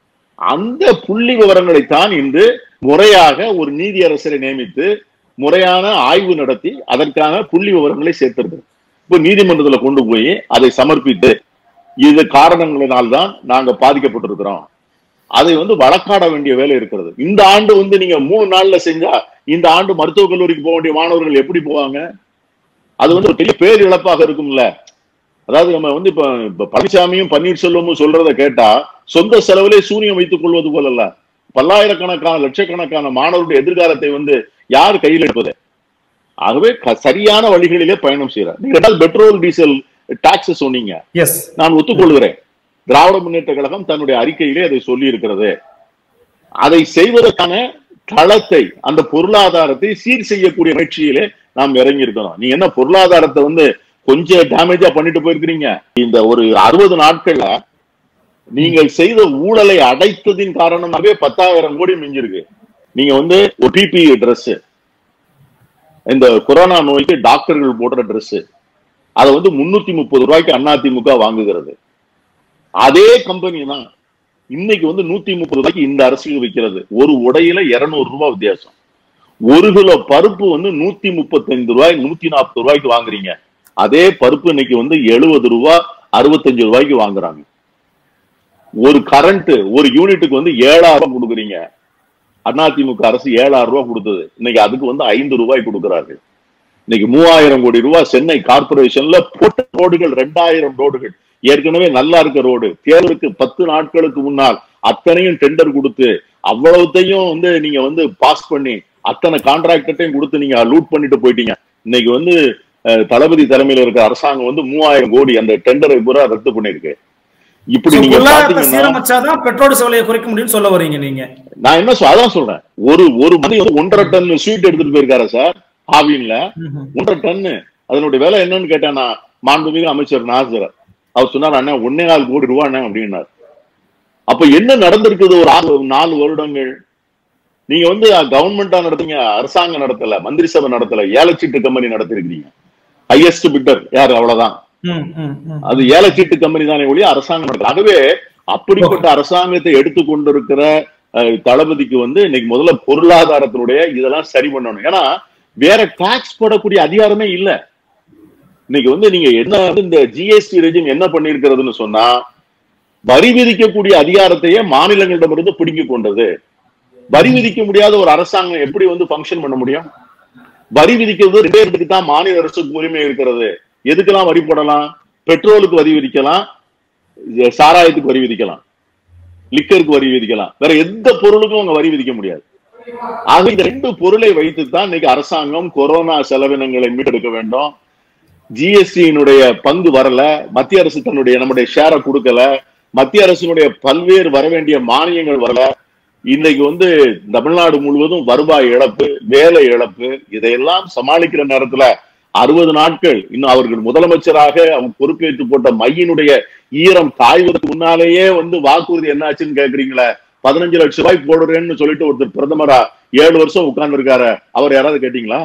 அந்த புள்ளி விவரங்களை தான் இன்று முறையாக ஒரு நீதியரசரை நியமித்து முறையான ஆய்வு நடத்தி அதற்கான புள்ளி விவரங்களை சேர்த்திருக்கு இப்போ நீதிமன்றத்துல கொண்டு போய் அதை சமர்ப்பித்து இது காரணங்களினால் தான் நாங்க பாதிக்கப்பட்டிருக்கிறோம் அதை வந்து வழக்காட வேண்டிய வேலை இருக்கிறது இந்த ஆண்டு வந்து நீங்க மூணு நாள்ல செஞ்சா இந்த ஆண்டு மருத்துவக் கல்லூரிக்கு போக வேண்டிய மாணவர்கள் எப்படி போவாங்க அது வந்து ஒரு பெரிய பேர் இழப்பாக இருக்கும்ல அதாவது நம்ம வந்து இப்ப இப்ப பழனிசாமியும் பன்னீர்செல்வமும் சொல்றத கேட்டா சொந்த செலவிலே சூனியம் வைத்துக் கொள்வது போலல்ல பல்லாயிரக்கணக்கான லட்சக்கணக்கான மாணவருடைய எதிர்காலத்தை வந்து யார் கையில் எடுப்பது ஆகவே க- சரியான வழிகளிலே பயணம் செய்யறார் நீங்க ரெண்டாவது பெட்ரோல் டீசல் டாக்ஸ் சொன்னீங்க எஸ் நான் ஒத்துக்கொள்கிறேன் திராவிட முன்னேற்ற கழகம் தன்னுடைய அறிக்கையிலே அதை சொல்லி இருக்கிறது அதை செய்வதற்கான களத்தை அந்த பொருளாதாரத்தை சீர் செய்யக்கூடிய முயற்சியிலே நாம் இறங்கி இருக்கணும் நீங்க என்ன பொருளாதாரத்தை வந்து கொஞ்சம் டேமேஜா பண்ணிட்டு போயிருக்கிறீங்க இந்த ஒரு அறுபது நாட்கள்ல நீங்கள் செய்த ஊழலை அடைத்ததின் காரணமாகவே பத்தாயிரம் கோடி மிஞ்சிருக்கு நீங்க வந்து ஒரு பிபி ட்ரெஸ் இந்த கொரோனா நோய்க்கு டாக்டர்கள் போடுற Dress அதை வந்து முன்னூத்தி முப்பது ரூபாய்க்கு அதிமுக வாங்குகிறது அதே கம்பெனி தான் இன்னைக்கு வந்து நூத்தி முப்பது ரூபாய்க்கு இந்த அரசுக்கு விற்கிறது ஒரு உடையில இருநூறு ரூபாய் வித்தியாசம் ஒரு கிலோ பருப்பு வந்து நூத்தி முப்பத்தைந்து ரூபாய் நூத்தி நாற்பது ரூபாய்க்கு வாங்குறீங்க அதே பருப்பு இன்னைக்கு வந்து எழுபது ரூபாய் அறுபத்தஞ்சு ரூபாய்க்கு வாங்குறாங்க ஒரு கரண்ட் ஒரு யூனிட்டுக்கு வந்து ஏழாயிரம் ரூபாய் கொடுக்குறீங்க அதிமுக அரசு ஏழாயிரம் ரூபாய் கொடுத்தது இன்னைக்கு அதுக்கு வந்து ஐந்து ரூபாய் கொடுக்கிறார்கள் இன்னைக்கு மூவாயிரம் கோடி ரூபாய் சென்னை கார்பரேஷன்ல போட்ட ரோடுகள் ரெண்டாயிரம் ரோடுகள் ஏற்கனவே நல்லா இருக்க ரோடு தேர்தலுக்கு பத்து நாட்களுக்கு முன்னால் அத்தனையும் டெண்டர் கொடுத்து அவ்வளவுத்தையும் வந்து நீங்க வந்து பாஸ் பண்ணி அத்தனை கான்ட்ராக்டையும் கொடுத்து நீங்க லூட் பண்ணிட்டு போயிட்டீங்க இன்னைக்கு வந்து அஹ், தளபதி தலைமையில இருக்க அரசாங்கம் வந்து மூவாயிரம் கோடி அந்த டெண்டரை பூரா ரத்து பண்ணிருக்கு இப்படி So, நீங்க பொருளாதாரத்தை பாத்தீங்கன்னா சீரமைச்சாதான் பெட்ரோல் செலவை குறைக்க முடியும்னு சொல்ல வரீங்க நீங்க நான் என்ன சொ- அதான் சொல்றேன் ஒரு ஒரு மணி வந்து ஒன்றரை டன் ஸ்வீட் எடுத்துட்டு போயிருக்காரு சார் ஆவின்ல ம்ஹும். ஒன்றரை டன்னு அதனுடைய விலை என்னன்னு கேட்டேன் நான் மாண்புமிகு அமைச்சர் நாசர் அவர் சொன்னார் அண்ணா ஒன்னே நாலு கோடி ரூபாண்ணே அப்படின்னார் அப்ப என்ன நடந்திருக்குது ஒரு ஆறு நாலு வருடங்கள் நீங்க வந்து கவர்மெண்டா நடத்துங்க அரசாங்கம் நடத்தல மந்திரி சபை நடத்தல ஏலச்சீட்டு கம்பெனி நடத்திருக்கீங்க ஹையஸ்ட் பிட்டர் யார் அவ்வளவுதான் ம், ம், ம். அது ஏலச்சீட்டு கம்பெனி தானே ஒழிய அரசாங்கம் நடத்தல ஆகவே அப்படிப்பட்ட அரசாங்கத்தை எடுத்துக்கொண்டிருக்கிற அஹ், தளபதிக்கு வந்து இன்னைக்கு முதல்ல பொருளாதாரத்தினுடைய இதெல்லாம் சரி பண்ணணும் ஏன்னா வேற டாக்ஸ் போடக்கூடிய அதிகாரமே இல்ல இன்னைக்கு வந்து நீங்க என்ன வந்து இந்த ஜிஎஸ்டி ரெஜிம் என்ன பண்ணிருக்கிறதுன்னு சொன்னா வரி விதிக்கக்கூடிய அதிகாரத்தையே மாநிலங்களிடமிருந்து பிடுங்கி கொண்டது வரி விதிக்க முடியாத ஒரு அரசாங்கம் எப்படி வந்து ஃபங்க்ஷன் பண்ண முடியும் வரி விதிக்கிறது ரெண்டே இடத்துக்கு தான் மாநில அரசுக்கு உரிமை இருக்கிறது எதுக்கெல்லாம் வரி போடலாம் பெட்ரோலுக்கு வரி விதிக்கலாம் இது சாராயத்துக்கு வரி விதிக்கலாம் லிக்கருக்கு வரி விதிக்கலாம் வேற எந்த பொருளுக்கும் அவங்க வரி விதிக்க முடியாது ஆக இந்த ரெண்டு பொருளை வைத்து தான் இன்னைக்கு அரசாங்கம் கொரோனா செலவினங்களை மீட்டெடுக்க வேண்டும் ஜிஎஸ்டியினுடைய பங்கு வரல மத்திய அரசு தன்னுடைய நம்முடைய ஷேரை கொடுக்கல மத்திய அரசினுடைய பல்வேறு வர வேண்டிய மானியங்கள் வரல இன்னைக்கு வந்து தமிழ்நாடு முழுவதும் வருவாய் இழப்பு வேலை இழப்பு இதையெல்லாம் சமாளிக்கிற நேரத்துல அறுபது நாட்கள் இன்னும் அவர்கள் முதலமைச்சராக அவங்க பொறுப்பேற்று போட்ட மையினுடைய ஈரம் காய்வதற்கு முன்னாலேயே வந்து வாக்குறுதி என்னாச்சுன்னு கேக்குறீங்களே பதினஞ்சு லட்சம் ரூபாய் போடுறேன்னு சொல்லிட்டு ஒருத்தர் பிரதமரா ஏழு வருஷம் உட்கார்ந்து இருக்காரு அவர் யாராவது கேட்டீங்களா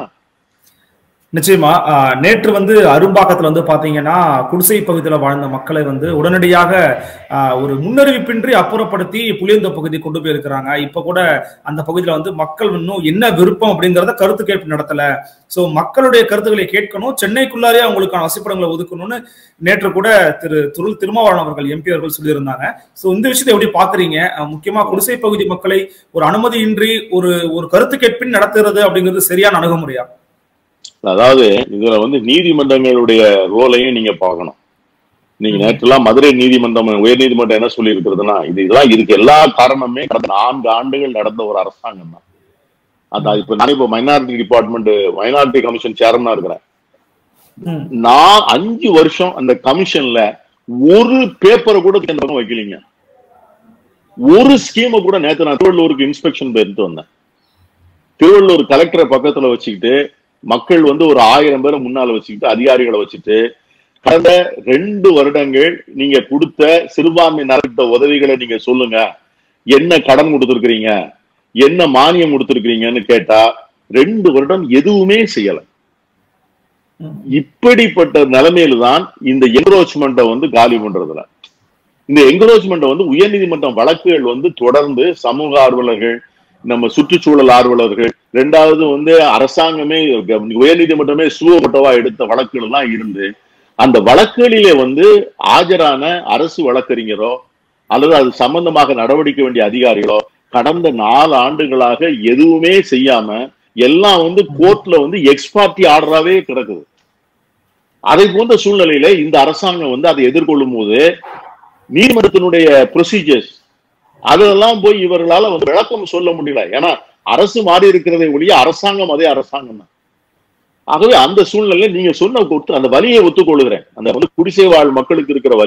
நிச்சயமா ஆஹ், நேற்று வந்து அரும்பாக்கத்துல வந்து பாத்தீங்கன்னா குடிசை பகுதியில் வாழ்ந்த மக்களை வந்து உடனடியாக ஆஹ், ஒரு முன்னறிவிப்பின்றி அப்புறப்படுத்தி புளியந்த பகுதி கொண்டு போயிருக்கிறாங்க இப்ப கூட அந்த பகுதியில வந்து மக்கள் இன்னும் என்ன விருப்பம் அப்படிங்கறத கருத்து கேட்பு நடத்தல சோ மக்களுடைய கருத்துக்களை கேட்கணும் சென்னைக்குள்ளாரே அவங்களுக்கான வசிப்பிடங்களை ஒதுக்கணும்னு நேற்று கூட திரு துருள் திருமாவளவன் அவர்கள் எம்பி அவர்கள் சொல்லியிருந்தாங்க சோ இந்த விஷயத்தை எப்படி பாக்குறீங்க அஹ், முக்கியமா குடிசை பகுதி மக்களை ஒரு அனுமதியின்றி ஒரு ஒரு கருத்து கேட்பின் நடத்துறது அப்படிங்கிறது சரியான அணுகுமுறையா அதாவது இதுல வந்து நீதிமன்றங்களுடைய ரோலையும் நீங்க பார்க்கணும் நீங்க நேற்றுலாம் மதுரை நீதிமன்றம் உயர் நீதிமன்றம் என்ன சொல்லி இருக்கிறதுனா இது இதெல்லாம் இதுக்கு எல்லா காரணமே கடந்த நான்கு ஆண்டுகள் நடந்த ஒரு அரசாங்கம் தான் அதான் இப்ப நான் இப்ப மைனாரிட்டி டிபார்ட்மெண்ட் மைனாரிட்டி கமிஷன் சேர்மனா இருக்கிறேன் ம். நான் அஞ்சு வருஷம் அந்த கமிஷன்ல ஒரு பேப்பரை கூட இந்த பக்கம் வைக்கலீங்க ஒரு ஸ்கீமை கூட நேத்து நான் திருவள்ளூருக்கு இன்ஸ்பெக்ஷன் போயிட்டு வந்தேன் திருவள்ளூர் கலெக்டரை பக்கத்துல வச்சுக்கிட்டு மக்கள் வந்து ஒரு ஆயிரம் பேரை முன்னால வச்சுக்கிட்டு அதிகாரிகளை வச்சுட்டு கடந்த ரெண்டு வருடங்கள் நீங்க கொடுத்த சிறுபான்மை நலத்திட்ட உதவிகளை நீங்க சொல்லுங்க என்ன கடன் கொடுத்துருக்கீங்க என்ன மானியம் கொடுத்துருக்கீங்கன்னு கேட்டா ரெண்டு வருடம் எதுவுமே செய்யல ம். இப்படிப்பட்ட நிலைமையில தான் இந்த என்க்ரோச்மெண்ட்டை வந்து காலி பண்றதுல இந்த என்க்ரோச்மெண்ட்டை வந்து உயர்நீதிமன்றம் வழக்குகள் வந்து தொடர்ந்து சமூக ஆர்வலர்கள் நம்ம சுற்றுச்சூழல் ஆர்வலர்கள் ரெண்டாவது வந்து அரசாங்கமே உயர்நீதிமன்றமே சுவப்பட்டவா எடுத்த வழக்குகள் எல்லாம் இருந்து அந்த வழக்குகளிலே வந்து ஆஜரான அரசு வழக்கறிஞரோ அல்லது அது சம்பந்தமாக நடவடிக்கை வேண்டிய அதிகாரிகளோ கடந்த நாலு ஆண்டுகளாக எதுவுமே செய்யாம எல்லாம் வந்து கோர்ட்ல வந்து எக்ஸ்பார்ட்டி ஆர்டராவே கிடக்குது அதை போன்ற சூழ்நிலையில இந்த அரசாங்கம் வந்து அதை எதிர்கொள்ளும் போது நீதிமன்றத்தினுடைய ப்ரொசீஜர்ஸ் அதெல்லாம் போய் இவர்களால வந்து விளக்கம் சொல்ல முடியல ஏன்னா அரசு மாறி இருக்கிறதை ஒழிய அரசாங்கம் அதே அரசாங்கம் தான் ஆகவே அந்த சூழ்நிலையில நீங்க சொன்ன ஒத்து அந்த வலியை ஒத்துக்கொள்கிறேன் அந்த வந்து குடிசை வாழ் மக்களுக்கு இருக்கிற வலி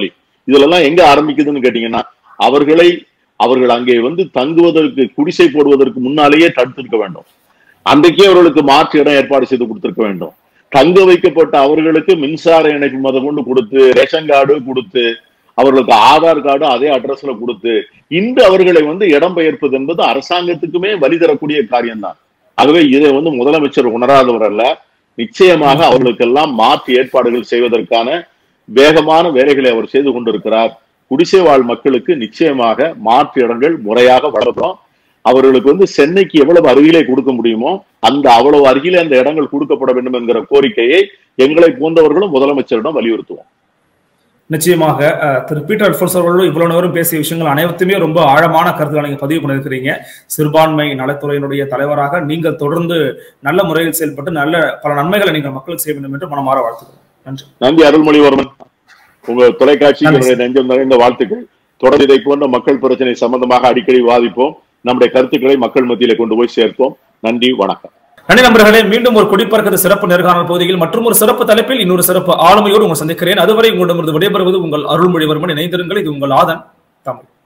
இதுல எங்க ஆரம்பிக்குதுன்னு கேட்டீங்கன்னா அவர்களை அவர்கள் அங்கே வந்து தங்குவதற்கு குடிசை போடுவதற்கு முன்னாலேயே தடுத்திருக்க வேண்டும் அன்றைக்கே அவர்களுக்கு மாற்று இடம் ஏற்பாடு செய்து கொடுத்திருக்க வேண்டும் தங்க வைக்கப்பட்ட அவர்களுக்கு மின்சார இணைப்பு முத கொண்டு கொடுத்து ரேஷன் கார்டு கொடுத்து அவர்களுக்கு ஆதார் கார்டு அதே அட்ரஸ்ல கொடுத்து இன்று அவர்களை வந்து இடம் பெயர்ப்பது என்பது அரசாங்கத்துக்குமே வழி தரக்கூடிய காரியம்தான் ஆகவே இதை வந்து முதலமைச்சர் உணராதவர் அல்ல நிச்சயமாக அவர்களுக்கெல்லாம் மாற்று ஏற்பாடுகள் செய்வதற்கான வேகமான வேலைகளை அவர் செய்து கொண்டிருக்கிறார் குடிசை வாழ் மக்களுக்கு நிச்சயமாக மாற்று இடங்கள் முறையாக வழங்கும் அவர்களுக்கு வந்து சென்னைக்கு எவ்வளவு அருகிலே கொடுக்க முடியுமோ அந்த அவ்வளவு அருகிலே அந்த இடங்கள் கொடுக்கப்பட வேண்டும் என்கிற கோரிக்கையை எங்களை போன்றவர்களும் முதலமைச்சரிடம் வலியுறுத்துவோம் நிச்சயமாக அஹ், திரு பீட்டர் அல்போன்ஸ் அவர்களும் இவ்வளவு நேரம் பேசிய விஷயங்கள் அனைத்துமே ரொம்ப ஆழமான கருத்துக்களை நீங்க பதிவு பண்ணிருக்கிறீங்க சிறுபான்மை நலத்துறையினுடைய தலைவராக நீங்கள் தொடர்ந்து நல்ல முறையில் செயல்பட்டு நல்ல பல நன்மைகளை நீங்கள் மக்களுக்கு செய்ய வேண்டும் என்று மனமாற வாழ்த்துக்கிறோம் நன்றி நன்றி அருள்மொழிவர்மன் உங்க தொலைக்காட்சிக்கு நன்றி. என்னுடைய நெஞ்சம் நிறைந்த வாழ்த்துக்கள் தொடர்ந்து இதை போன்ற மக்கள் பிரச்சனை சம்பந்தமாக அடிக்கடி வாதிப்போம் நம்முடைய கருத்துக்களை மக்கள் மத்தியிலே கொண்டு போய் சேர்ப்போம் நன்றி வணக்கம் நன்றி நண்பர்களே மீண்டும் ஒரு குடிப்பறக்கிறது சிறப்பு நேர்காணல் பகுதியில் மற்றும் ஒரு சிறப்பு தலைப்பில் இன்னொரு சிறப்பு ஆளுமையோடு உங்களை சந்திக்கிறேன் அதுவரை உங்களிடமிருந்து விடைபெறுவது உங்கள் அருள்மொழிவர்மன் இணைந்திருங்கள் இது உங்கள் ஆதன் தமிழ்